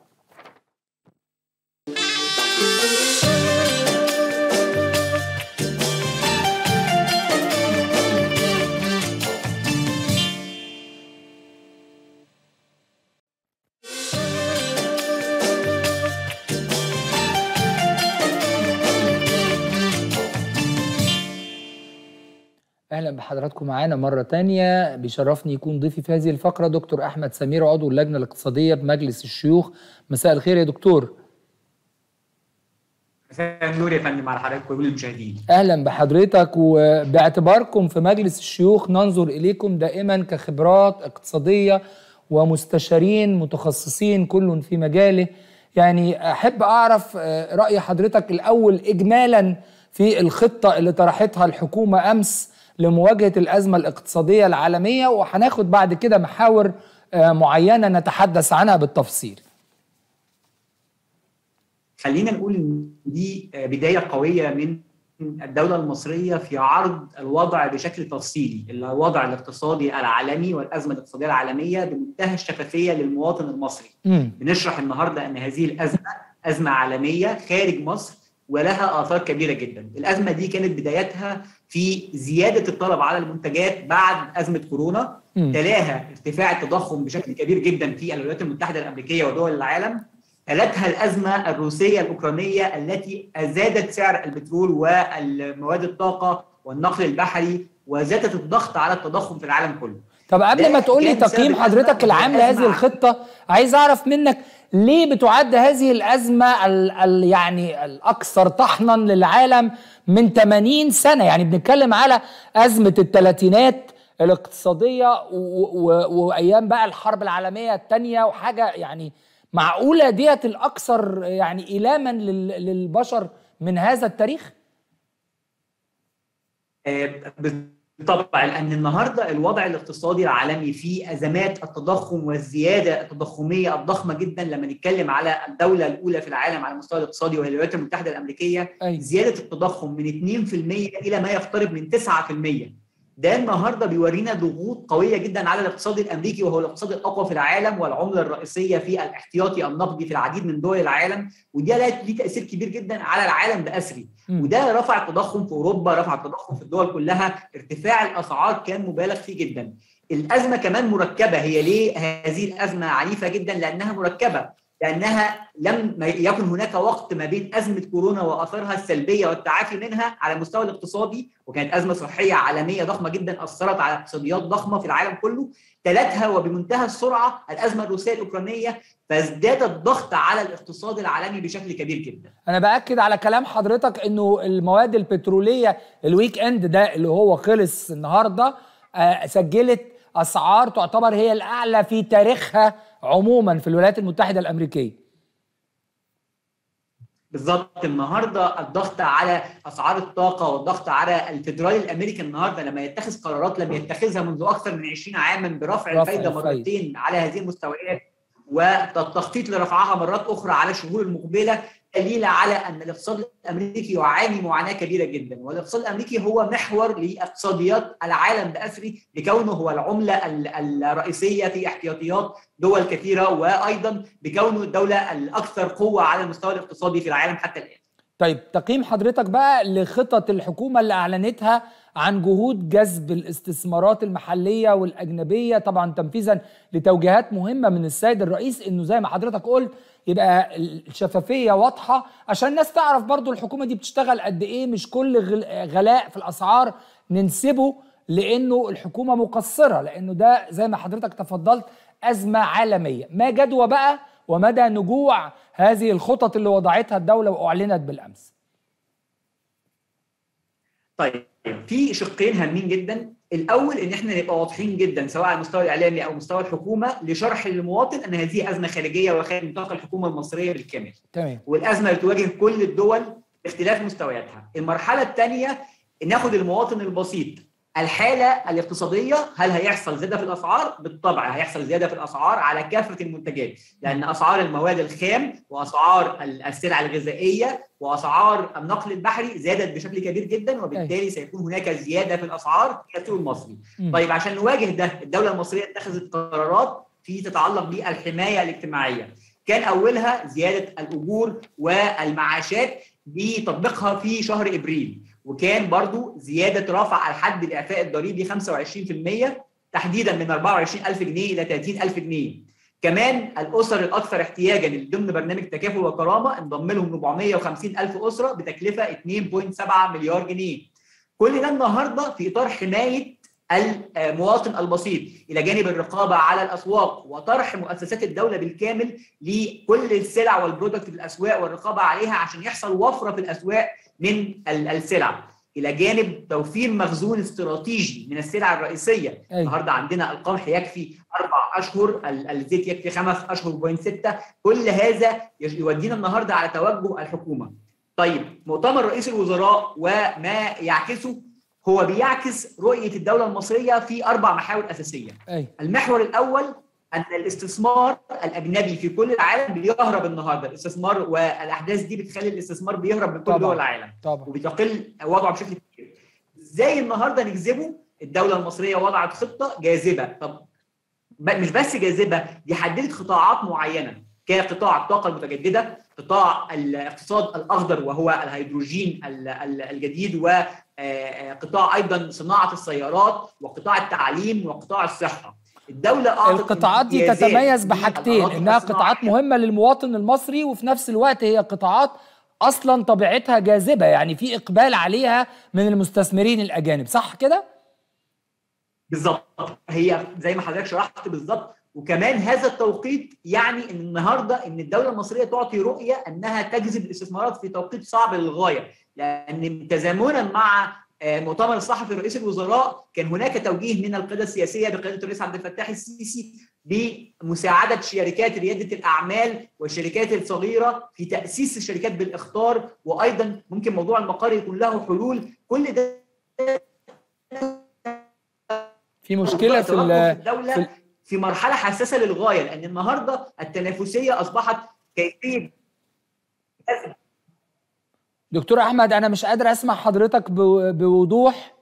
اهلا بحضراتكم معانا مره تانية بيشرفني يكون ضيفي في هذه الفقره دكتور احمد سمير عضو اللجنه الاقتصاديه بمجلس الشيوخ مساء الخير يا دكتور مساء النور يا فندم على حضرتك وكل المشاهدين اهلا بحضرتك وباعتباركم في مجلس الشيوخ ننظر اليكم دائما كخبرات اقتصاديه ومستشارين متخصصين كل في مجاله يعني احب اعرف آه، راي حضرتك الاول اجمالا في الخطه اللي طرحتها الحكومه امس لمواجهه الازمه الاقتصاديه العالميه وهناخد بعد كده محاور آه، معينه نتحدث عنها بالتفصيل خلينا نقول ان دي بدايه قويه من الدوله المصريه في عرض الوضع بشكل تفصيلي الوضع الاقتصادي العالمي والازمه الاقتصاديه العالميه بمنتهى الشفافيه للمواطن المصري مم. بنشرح النهارده ان هذه الازمه ازمه عالميه خارج مصر ولها اثار كبيره جدا الازمه دي كانت بدايتها في زياده الطلب على المنتجات بعد ازمه كورونا مم. تلاها ارتفاع التضخم بشكل كبير جدا في الولايات المتحده الامريكيه ودول العالم تلتها الازمه الروسيه الاوكرانيه التي ازادت سعر البترول والمواد الطاقه والنقل البحري وزادت الضغط على التضخم في العالم كله طب قبل ده ما تقول لي كان بسبب تقييم الأزمة حضرتك العام والأزمة لهذه الخطه عايز اعرف منك ليه بتعد هذه الازمه ال ال يعني الاكثر طحنا للعالم من 80 سنه يعني بنتكلم على ازمه الثلاثينات الاقتصاديه و- و- وايام بقى الحرب العالميه الثانيه وحاجه يعني معقوله ديت الاكثر يعني ايلاما لل- للبشر من هذا التاريخ؟ آه، بالطبع لان النهارده الوضع الاقتصادي العالمي فيه ازمات التضخم والزياده التضخميه الضخمه جدا لما نتكلم على الدوله الاولى في العالم على المستوى الاقتصادي وهي الولايات المتحده الامريكيه أي. زياده التضخم من 2% الى ما يقترب من 9% ده النهارده بيورينا ضغوط قويه جدا على الاقتصاد الامريكي وهو الاقتصاد الاقوى في العالم والعمله الرئيسيه في الاحتياطي النقدي في العديد من دول العالم ودي ليه تاثير كبير جدا على العالم باسري مم. وده رفع التضخم في اوروبا رفع التضخم في الدول كلها ارتفاع الاسعار كان مبالغ فيه جدا الازمه كمان مركبه هي ليه هذه الازمه عنيفه جدا لانها مركبه لانها لم يكن هناك وقت ما بين ازمه كورونا واثارها السلبيه والتعافي منها على المستوى الاقتصادي وكانت ازمه صحيه عالميه ضخمه جدا اثرت على اقتصاديات ضخمه في العالم كله تلتها وبمنتهى السرعه الازمه الروسيه الاوكرانيه فازداد الضغط على الاقتصاد العالمي بشكل كبير جدا انا باكد على كلام حضرتك انه المواد البتروليه الويك اند ده اللي هو خلص النهارده آه، سجلت اسعار تعتبر هي الاعلى في تاريخها عموما في الولايات المتحده الامريكيه بالظبط النهارده الضغط على اسعار الطاقه والضغط على الفدرالي الامريكي النهارده لما يتخذ قرارات لم يتخذها منذ اكثر من 20 عاما برفع رفع الفائده الفايدة. مرتين على هذه المستويات والتخطيط لرفعها مرات اخرى على الشهور المقبله دليل على ان الاقتصاد الامريكي يعاني معاناه كبيره جدا والاقتصاد الامريكي هو محور لاقتصاديات العالم باسري لكونه هو العمله ال- الرئيسيه في احتياطيات دول كثيره وايضا بكونه الدوله الاكثر قوه على المستوى الاقتصادي في العالم حتى الان طيب تقييم حضرتك بقى لخطط الحكومه اللي اعلنتها عن جهود جذب الاستثمارات المحليه والاجنبيه طبعا تنفيذا لتوجيهات مهمه من السيد الرئيس انه زي ما حضرتك قلت يبقى الشفافيه واضحه عشان الناس تعرف برضو الحكومه دي بتشتغل قد ايه مش كل غل- غلاء في الاسعار ننسبه لانه الحكومه مقصره لانه ده زي ما حضرتك تفضلت ازمه عالميه ما جدوى بقى ومدى نجوع هذه الخطط اللي وضعتها الدوله واعلنت بالامس طيب في شقين هامين جدا الاول ان احنا نبقى واضحين جدا سواء على المستوى الاعلامي او مستوى الحكومه لشرح للمواطن ان هذه ازمه خارجيه وخارج نطاق الحكومه المصريه بالكامل تمام والازمه اللي تواجه كل الدول باختلاف مستوياتها المرحله الثانيه ناخد المواطن البسيط الحاله الاقتصاديه هل هيحصل زياده في الاسعار بالطبع هيحصل زياده في الاسعار على كافه المنتجات لان اسعار المواد الخام واسعار السلع الغذائيه واسعار النقل البحري زادت بشكل كبير جدا وبالتالي سيكون هناك زياده في الاسعار في السوق المصري مم. طيب عشان نواجه ده الدوله المصريه اتخذت قرارات في تتعلق بالحمايه الاجتماعيه كان اولها زياده الاجور والمعاشات بتطبيقها في شهر ابريل وكان برضو زياده رفع الحد الاعفاء الضريبي 25% تحديدا من 24000 جنيه الى 30000 جنيه كمان الاسر الاكثر احتياجا اللي ضمن برنامج تكافل وكرامه انضم لهم 450 الف اسره بتكلفه 2.7 مليار جنيه كل ده النهارده في اطار حمايه المواطن البسيط الى جانب الرقابه على الاسواق وطرح مؤسسات الدوله بالكامل لكل السلع والبرودكت في الاسواق والرقابه عليها عشان يحصل وفره في الاسواق من السلع الى جانب توفير مخزون استراتيجي من السلع الرئيسيه أيوة. النهارده عندنا القمح يكفي اربع اشهر ال- الزيت يكفي خمس اشهر بوينت سته كل هذا يش- يودينا النهارده على توجه الحكومه طيب مؤتمر رئيس الوزراء وما يعكسه هو بيعكس رؤيه الدوله المصريه في اربع محاور اساسيه ايوه المحور الاول ان الاستثمار الاجنبي في كل العالم بيهرب النهارده الاستثمار والاحداث دي بتخلي الاستثمار بيهرب من كل طبعاً. دول العالم طبعا وبتقل وضعه بشكل كبير ازاي النهارده نجذبه الدوله المصريه وضعت خطه جاذبه طب ب- مش بس جاذبه دي حددت قطاعات معينه كقطاع الطاقه المتجدده قطاع الاقتصاد الاخضر وهو الهيدروجين ال- ال- الجديد وقطاع ايضا صناعه السيارات وقطاع التعليم وقطاع الصحه الدوله اعطت القطاعات دي امتيازات تتميز بحاجتين للأراضي انها الصناعية. قطاعات مهمه للمواطن المصري وفي نفس الوقت هي قطاعات اصلا طبيعتها جاذبه يعني في اقبال عليها من المستثمرين الاجانب صح كده بالظبط هي زي ما حضرتك شرحت بالظبط وكمان هذا التوقيت يعني ان النهارده ان الدوله المصريه تعطي رؤيه انها تجذب الاستثمارات في توقيت صعب للغايه لان تزامنا مع آه، مؤتمر الصحفي رئيس الوزراء كان هناك توجيه من القياده السياسيه بقياده الرئيس عبد الفتاح السيسي بمساعده شركات رياده الاعمال والشركات الصغيره في تاسيس الشركات بالاخطار وايضا ممكن موضوع المقار يكون له حلول كل ده في مشكله في ال- الدوله في في, في مرحله حساسه للغايه لان النهارده التنافسيه اصبحت كيفيه دكتور احمد انا مش قادر اسمع حضرتك بو- بوضوح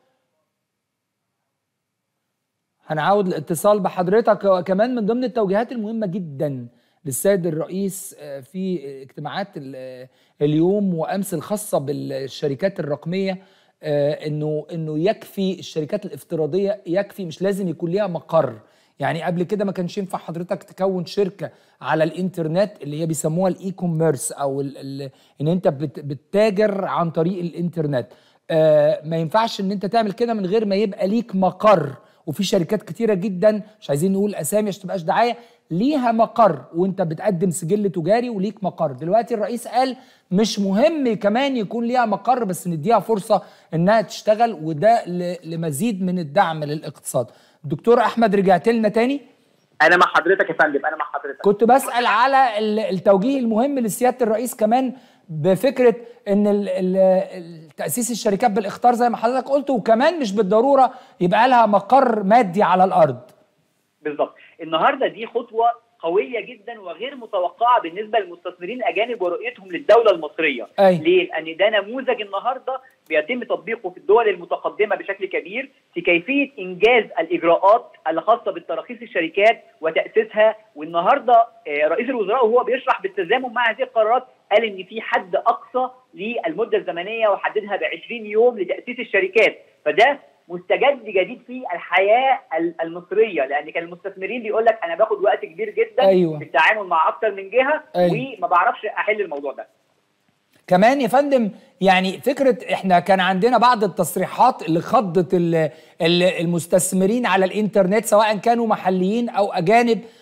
هنعاود الاتصال بحضرتك وكمان من ضمن التوجيهات المهمه جدا للسيد الرئيس آه، في اجتماعات ال- اليوم وامس الخاصه بالشركات الرقميه آه، انه انه يكفي الشركات الافتراضيه يكفي مش لازم يكون ليها مقر يعني قبل كده ما كانش ينفع حضرتك تكون شركه على الانترنت اللي هي بيسموها الاي كوميرس او ال ال ان انت بت بتتاجر عن طريق الانترنت آه ما ينفعش ان انت تعمل كده من غير ما يبقى ليك مقر وفي شركات كتيره جدا مش عايزين نقول اسامي عشان تبقاش دعايه ليها مقر وانت بتقدم سجل تجاري وليك مقر دلوقتي الرئيس قال مش مهم كمان يكون ليها مقر بس نديها فرصه انها تشتغل وده ل- لمزيد من الدعم للاقتصاد دكتور احمد رجعت لنا تاني انا مع حضرتك يا فندم انا مع حضرتك كنت بسأل على ال- التوجيه المهم لسيادة الرئيس كمان بفكرة ان ال- ال- ال- تأسيس الشركات بالاختار زي ما حضرتك قلت وكمان مش بالضرورة يبقى لها مقر مادي على الأرض بالظبط النهارده دي خطوه قويه جدا وغير متوقعه بالنسبه للمستثمرين الاجانب ورؤيتهم للدوله المصريه أي. ليه لان ده نموذج النهارده بيتم تطبيقه في الدول المتقدمه بشكل كبير في كيفيه انجاز الاجراءات الخاصه بالتراخيص الشركات وتاسيسها والنهارده آه، رئيس الوزراء وهو بيشرح بالتزامن مع هذه القرارات قال ان في حد اقصى للمده الزمنيه وحددها ب 20 يوم لتاسيس الشركات فده مستجد جديد في الحياه ال- المصريه لان كان المستثمرين بيقول لك انا باخد وقت كبير جدا أيوة. في التعامل مع اكتر من جهه أيوة. وما بعرفش احل الموضوع ده كمان يا فندم يعني فكرة احنا كان عندنا بعض التصريحات اللي خضت ال- ال- المستثمرين على الانترنت سواء كانوا محليين او اجانب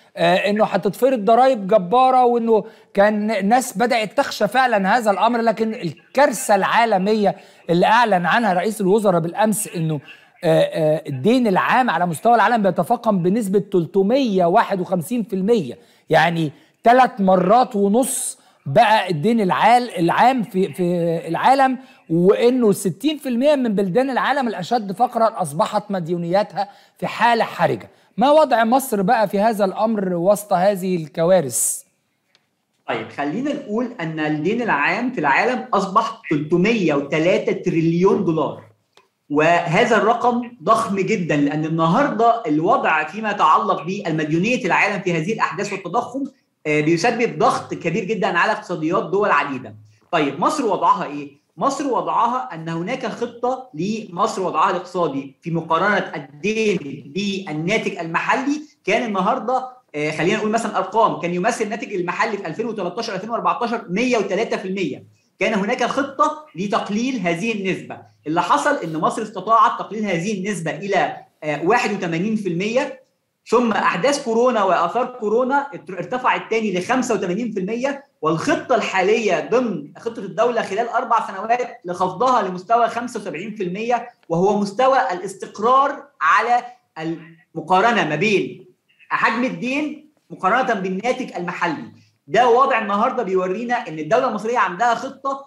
آه انه هتتفرض ضرائب جباره وانه كان الناس بدات تخشى فعلا هذا الامر لكن الكارثه العالميه اللي اعلن عنها رئيس الوزراء بالامس انه آه آه الدين العام على مستوى العالم بيتفاقم بنسبه 351% يعني ثلاث مرات ونص بقى الدين العال العام في في العالم وانه 60% من بلدان العالم الاشد فقرا اصبحت مديونياتها في حاله حرجه ما وضع مصر بقى في هذا الامر وسط هذه الكوارث طيب خلينا نقول ان الدين العام في العالم اصبح 303 تريليون دولار وهذا الرقم ضخم جدا لان النهارده الوضع فيما يتعلق بالمديونيه العالم في هذه الاحداث والتضخم بيسبب ضغط كبير جدا على اقتصاديات دول عديده. طيب مصر وضعها ايه؟ مصر وضعها ان هناك خطه لمصر وضعها الاقتصادي في مقارنه الدين بالناتج المحلي كان النهارده خلينا نقول مثلا ارقام كان يمثل الناتج المحلي في 2013 2014 103% كان هناك خطه لتقليل هذه النسبه اللي حصل ان مصر استطاعت تقليل هذه النسبه الى 81% ثم احداث كورونا واثار كورونا ارتفعت تاني ل 85% والخطه الحاليه ضمن خطه الدوله خلال اربع سنوات لخفضها لمستوى 75% وهو مستوى الاستقرار على المقارنه ما بين حجم الدين مقارنه بالناتج المحلي ده وضع النهارده بيورينا ان الدوله المصريه عندها خطه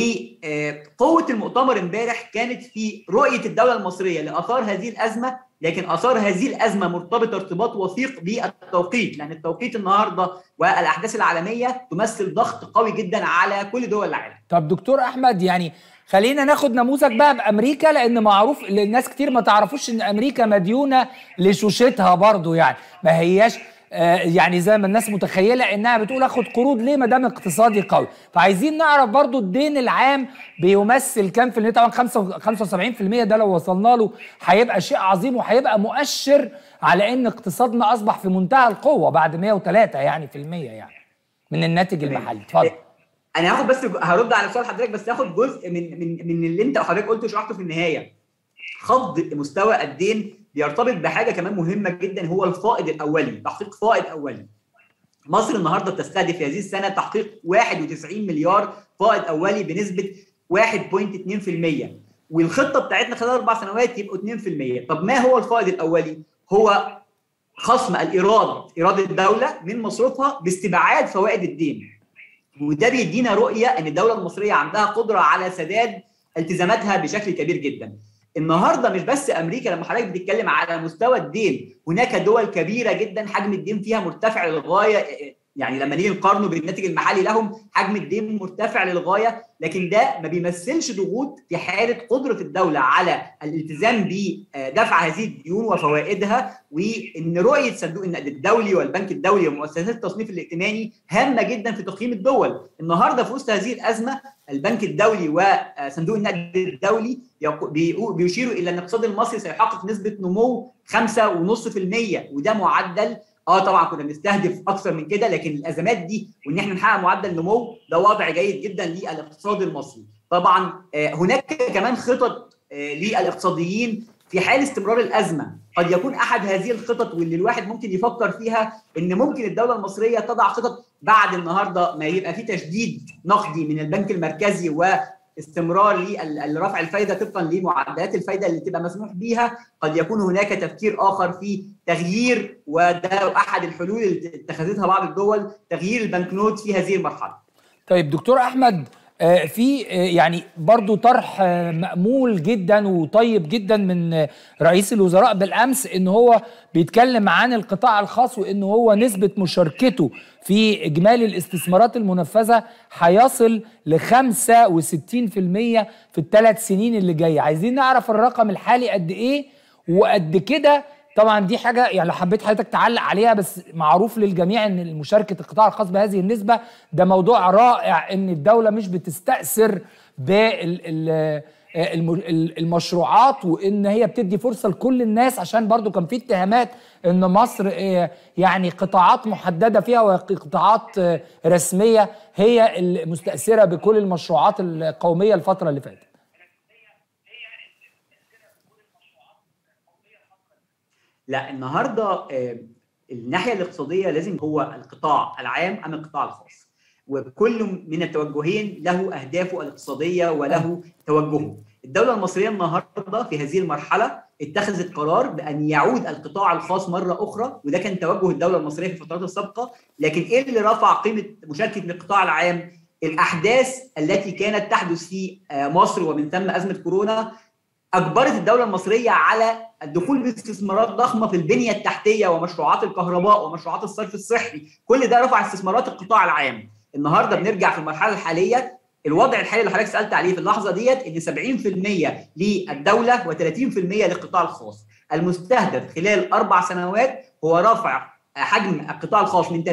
وقوه المؤتمر امبارح كانت في رؤيه الدوله المصريه لاثار هذه الازمه لكن اثار هذه الازمه مرتبطه ارتباط وثيق بالتوقيت لان التوقيت النهارده والاحداث العالميه تمثل ضغط قوي جدا على كل دول العالم. طب دكتور احمد يعني خلينا ناخد نموذج بقى بامريكا لان معروف للناس كتير ما تعرفوش ان امريكا مديونه لشوشتها برضو يعني ما هياش آه يعني زي ما الناس متخيله انها بتقول اخد قروض ليه ما دام اقتصادي قوي فعايزين نعرف برضو الدين العام بيمثل كام في المية طبعا 75% ده لو وصلنا له هيبقى شيء عظيم وهيبقى مؤشر على ان اقتصادنا اصبح في منتهى القوه بعد 103 يعني في المية يعني من الناتج المحلي اتفضل انا هاخد بس هرد على سؤال حضرتك بس هاخد جزء من من من اللي انت وحضرتك قلته شرحته في النهايه خفض مستوى الدين بيرتبط بحاجه كمان مهمه جدا هو الفائض الاولي تحقيق فائض اولي مصر النهارده بتستهدف في هذه السنه تحقيق 91 مليار فائض اولي بنسبه 1.2% والخطه بتاعتنا خلال اربع سنوات يبقوا 2% طب ما هو الفائض الاولي هو خصم الايراد ايراد الدوله من مصروفها باستبعاد فوائد الدين وده بيدينا رؤيه ان الدوله المصريه عندها قدره على سداد التزاماتها بشكل كبير جدا النهارده مش بس امريكا لما حضرتك بتتكلم على مستوى الدين هناك دول كبيره جدا حجم الدين فيها مرتفع للغايه يعني لما نيجي نقارنه بالناتج المحلي لهم حجم الدين مرتفع للغايه لكن ده ما بيمثلش ضغوط في حاله قدره الدوله على الالتزام بدفع هذه الديون وفوائدها وان رؤيه صندوق النقد الدولي والبنك الدولي ومؤسسات التصنيف الائتماني هامه جدا في تقييم الدول النهارده في وسط هذه الازمه البنك الدولي وصندوق النقد الدولي بيشيروا الى ان الاقتصاد المصري سيحقق نسبه نمو 5.5% وده معدل اه طبعا كنا بنستهدف اكثر من كده لكن الازمات دي وان احنا نحقق معدل نمو ده وضع جيد جدا للاقتصاد المصري طبعا آه هناك كمان خطط آه للاقتصاديين في حال استمرار الازمه قد يكون احد هذه الخطط واللي الواحد ممكن يفكر فيها ان ممكن الدوله المصريه تضع خطط بعد النهارده ما يبقى في تشديد نقدي من البنك المركزي و استمرار لرفع الفايده طبقا لمعدلات الفايده اللي تبقى مسموح بيها قد يكون هناك تفكير اخر في تغيير وده احد الحلول اللي اتخذتها بعض الدول تغيير البنكنوت في هذه المرحله طيب دكتور احمد في يعني برضو طرح مأمول جدا وطيب جدا من رئيس الوزراء بالأمس إن هو بيتكلم عن القطاع الخاص وإن هو نسبة مشاركته في إجمالي الاستثمارات المنفذة هيصل ل 65% في الثلاث سنين اللي جاية عايزين نعرف الرقم الحالي قد إيه وقد كده طبعا دي حاجه يعني لو حبيت حضرتك تعلق عليها بس معروف للجميع ان مشاركه القطاع الخاص بهذه النسبه ده موضوع رائع ان الدوله مش بتستاثر بالمشروعات وان هي بتدي فرصه لكل الناس عشان برضو كان في اتهامات ان مصر يعني قطاعات محدده فيها وقطاعات رسميه هي المستاثره بكل المشروعات القوميه الفتره اللي فاتت لا النهارده الناحيه الاقتصاديه لازم هو القطاع العام ام القطاع الخاص وكل من التوجهين له اهدافه الاقتصاديه وله توجهه الدوله المصريه النهارده في هذه المرحله اتخذت قرار بان يعود القطاع الخاص مره اخرى وده كان توجه الدوله المصريه في الفترات السابقه لكن ايه اللي رفع قيمه مشاركه القطاع العام الاحداث التي كانت تحدث في مصر ومن ثم ازمه كورونا اجبرت الدوله المصريه على الدخول باستثمارات ضخمه في البنيه التحتيه ومشروعات الكهرباء ومشروعات الصرف الصحي كل ده رفع استثمارات القطاع العام النهارده بنرجع في المرحله الحاليه الوضع الحالي اللي حضرتك سالت عليه في اللحظه ديت ان 70% للدوله و30% للقطاع الخاص المستهدف خلال اربع سنوات هو رفع حجم القطاع الخاص من 30%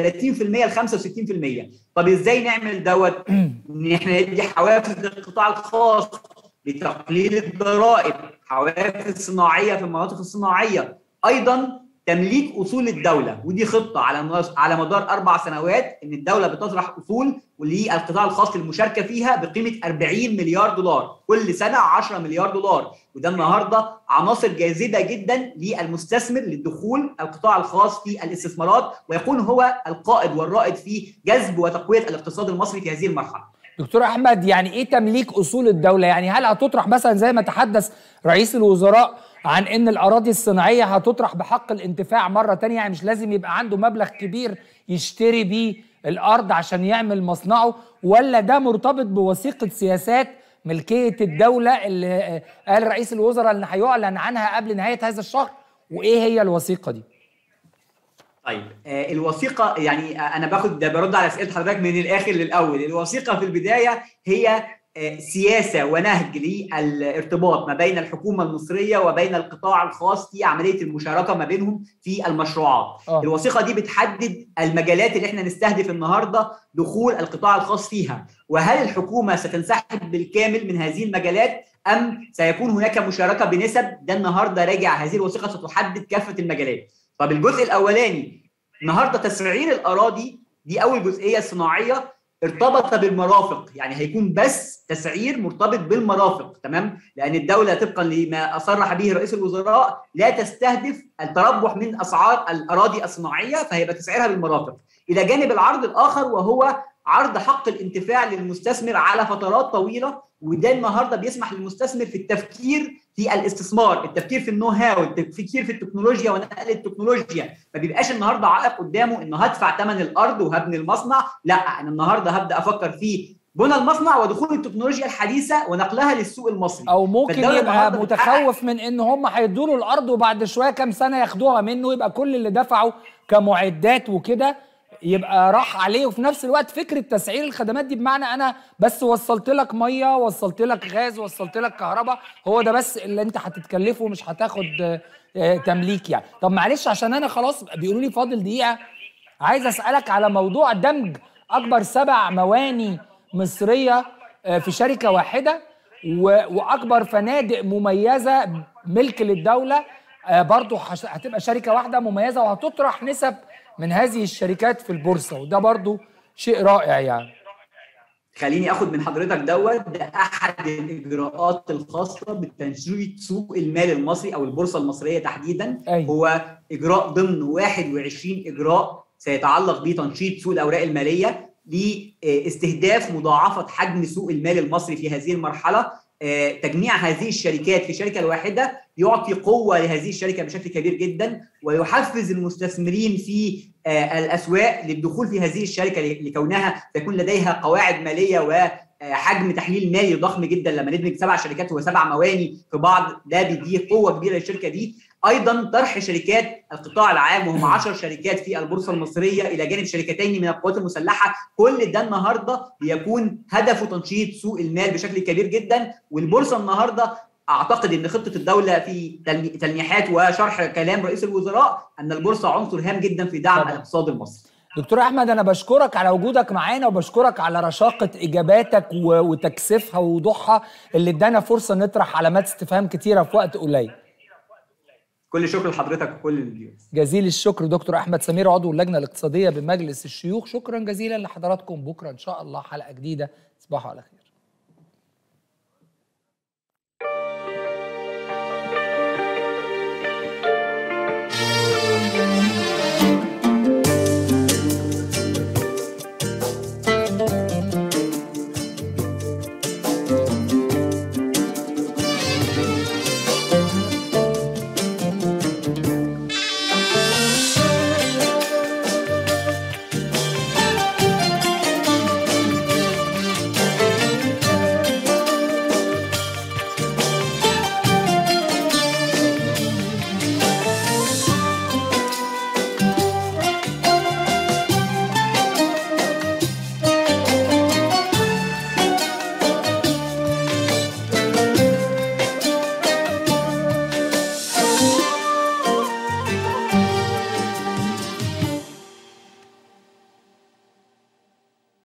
ل 65% طب ازاي نعمل دوت ان احنا ندي حوافز للقطاع الخاص لتقليل الضرائب حوافز صناعيه في المناطق الصناعيه ايضا تمليك اصول الدوله ودي خطه على على مدار اربع سنوات ان الدوله بتطرح اصول للقطاع الخاص للمشاركه فيها بقيمه 40 مليار دولار كل سنه 10 مليار دولار وده النهارده عناصر جاذبه جدا للمستثمر للدخول القطاع الخاص في الاستثمارات ويكون هو القائد والرائد في جذب وتقويه الاقتصاد المصري في هذه المرحله دكتور احمد يعني ايه تمليك اصول الدوله يعني هل هتطرح مثلا زي ما تحدث رئيس الوزراء عن ان الاراضي الصناعيه هتطرح بحق الانتفاع مره تانية يعني مش لازم يبقى عنده مبلغ كبير يشتري بيه الارض عشان يعمل مصنعه ولا ده مرتبط بوثيقه سياسات ملكيه الدوله اللي قال رئيس الوزراء ان هيعلن عنها قبل نهايه هذا الشهر وايه هي الوثيقه دي؟ طيب آه الوثيقه يعني آه انا باخد برد على اسئله حضرتك من الاخر للاول الوثيقه في البدايه هي آه سياسه ونهج للارتباط ما بين الحكومه المصريه وبين القطاع الخاص في عمليه المشاركه ما بينهم في المشروعات أوه. الوثيقه دي بتحدد المجالات اللي احنا نستهدف النهارده دخول القطاع الخاص فيها وهل الحكومه ستنسحب بالكامل من هذه المجالات ام سيكون هناك مشاركه بنسب ده النهارده راجع هذه الوثيقه ستحدد كافه المجالات طب الجزء الاولاني النهارده تسعير الاراضي دي اول جزئيه صناعيه ارتبط بالمرافق يعني هيكون بس تسعير مرتبط بالمرافق تمام لان الدوله طبقا لما اصرح به رئيس الوزراء لا تستهدف التربح من اسعار الاراضي الصناعيه فهيبقى تسعيرها بالمرافق الى جانب العرض الاخر وهو عرض حق الانتفاع للمستثمر على فترات طويله وده النهارده بيسمح للمستثمر في التفكير في الاستثمار، التفكير في النو هاو، التفكير في التكنولوجيا ونقل التكنولوجيا، ما بيبقاش النهارده عائق قدامه انه هدفع ثمن الارض وهبني المصنع، لا انا النهارده هبدا افكر في بنى المصنع ودخول التكنولوجيا الحديثه ونقلها للسوق المصري او ممكن يبقى متخوف من ان هم هيدوا له الارض وبعد شويه كام سنه ياخدوها منه يبقى كل اللي دفعوا كمعدات وكده يبقى راح عليه وفي نفس الوقت فكره تسعير الخدمات دي بمعنى انا بس وصلت لك ميه وصلت لك غاز وصلت لك كهرباء هو ده بس اللي انت هتتكلفه مش هتاخد تمليك يعني طب معلش عشان انا خلاص بيقولوا لي فاضل دقيقه عايز اسالك على موضوع دمج اكبر سبع مواني مصريه في شركه واحده واكبر فنادق مميزه ملك للدوله برضه هتبقى شركه واحده مميزه وهتطرح نسب من هذه الشركات في البورصه وده برضو شيء رائع يعني خليني اخد من حضرتك دوت ده احد الاجراءات الخاصه بتنشيط سوق المال المصري او البورصه المصريه تحديدا أي. هو اجراء ضمن 21 اجراء سيتعلق بتنشيط سوق الاوراق الماليه لاستهداف مضاعفه حجم سوق المال المصري في هذه المرحله تجميع هذه الشركات في شركه واحده يعطي قوه لهذه الشركه بشكل كبير جدا ويحفز المستثمرين في الاسواق للدخول في هذه الشركه لكونها تكون لديها قواعد ماليه وحجم تحليل مالي ضخم جدا لما ندمج سبع شركات وسبع مواني في بعض ده بيديه قوه كبيره للشركه دي ايضا طرح شركات القطاع العام وهم 10 شركات في البورصه المصريه الى جانب شركتين من القوات المسلحه كل ده النهارده بيكون هدفه تنشيط سوق المال بشكل كبير جدا والبورصه النهارده اعتقد ان خطه الدوله في تلميحات وشرح كلام رئيس الوزراء ان البورصه عنصر هام جدا في دعم الاقتصاد المصري دكتور احمد انا بشكرك على وجودك معانا وبشكرك على رشاقه اجاباتك وتكثيفها ووضوحها اللي ادانا فرصه نطرح علامات استفهام كتيره في وقت قليل كل شكر لحضرتك وكل الضيوف جزيل الشكر دكتور احمد سمير عضو اللجنه الاقتصاديه بمجلس الشيوخ شكرا جزيلا لحضراتكم بكره ان شاء الله حلقه جديده تصبحوا على خير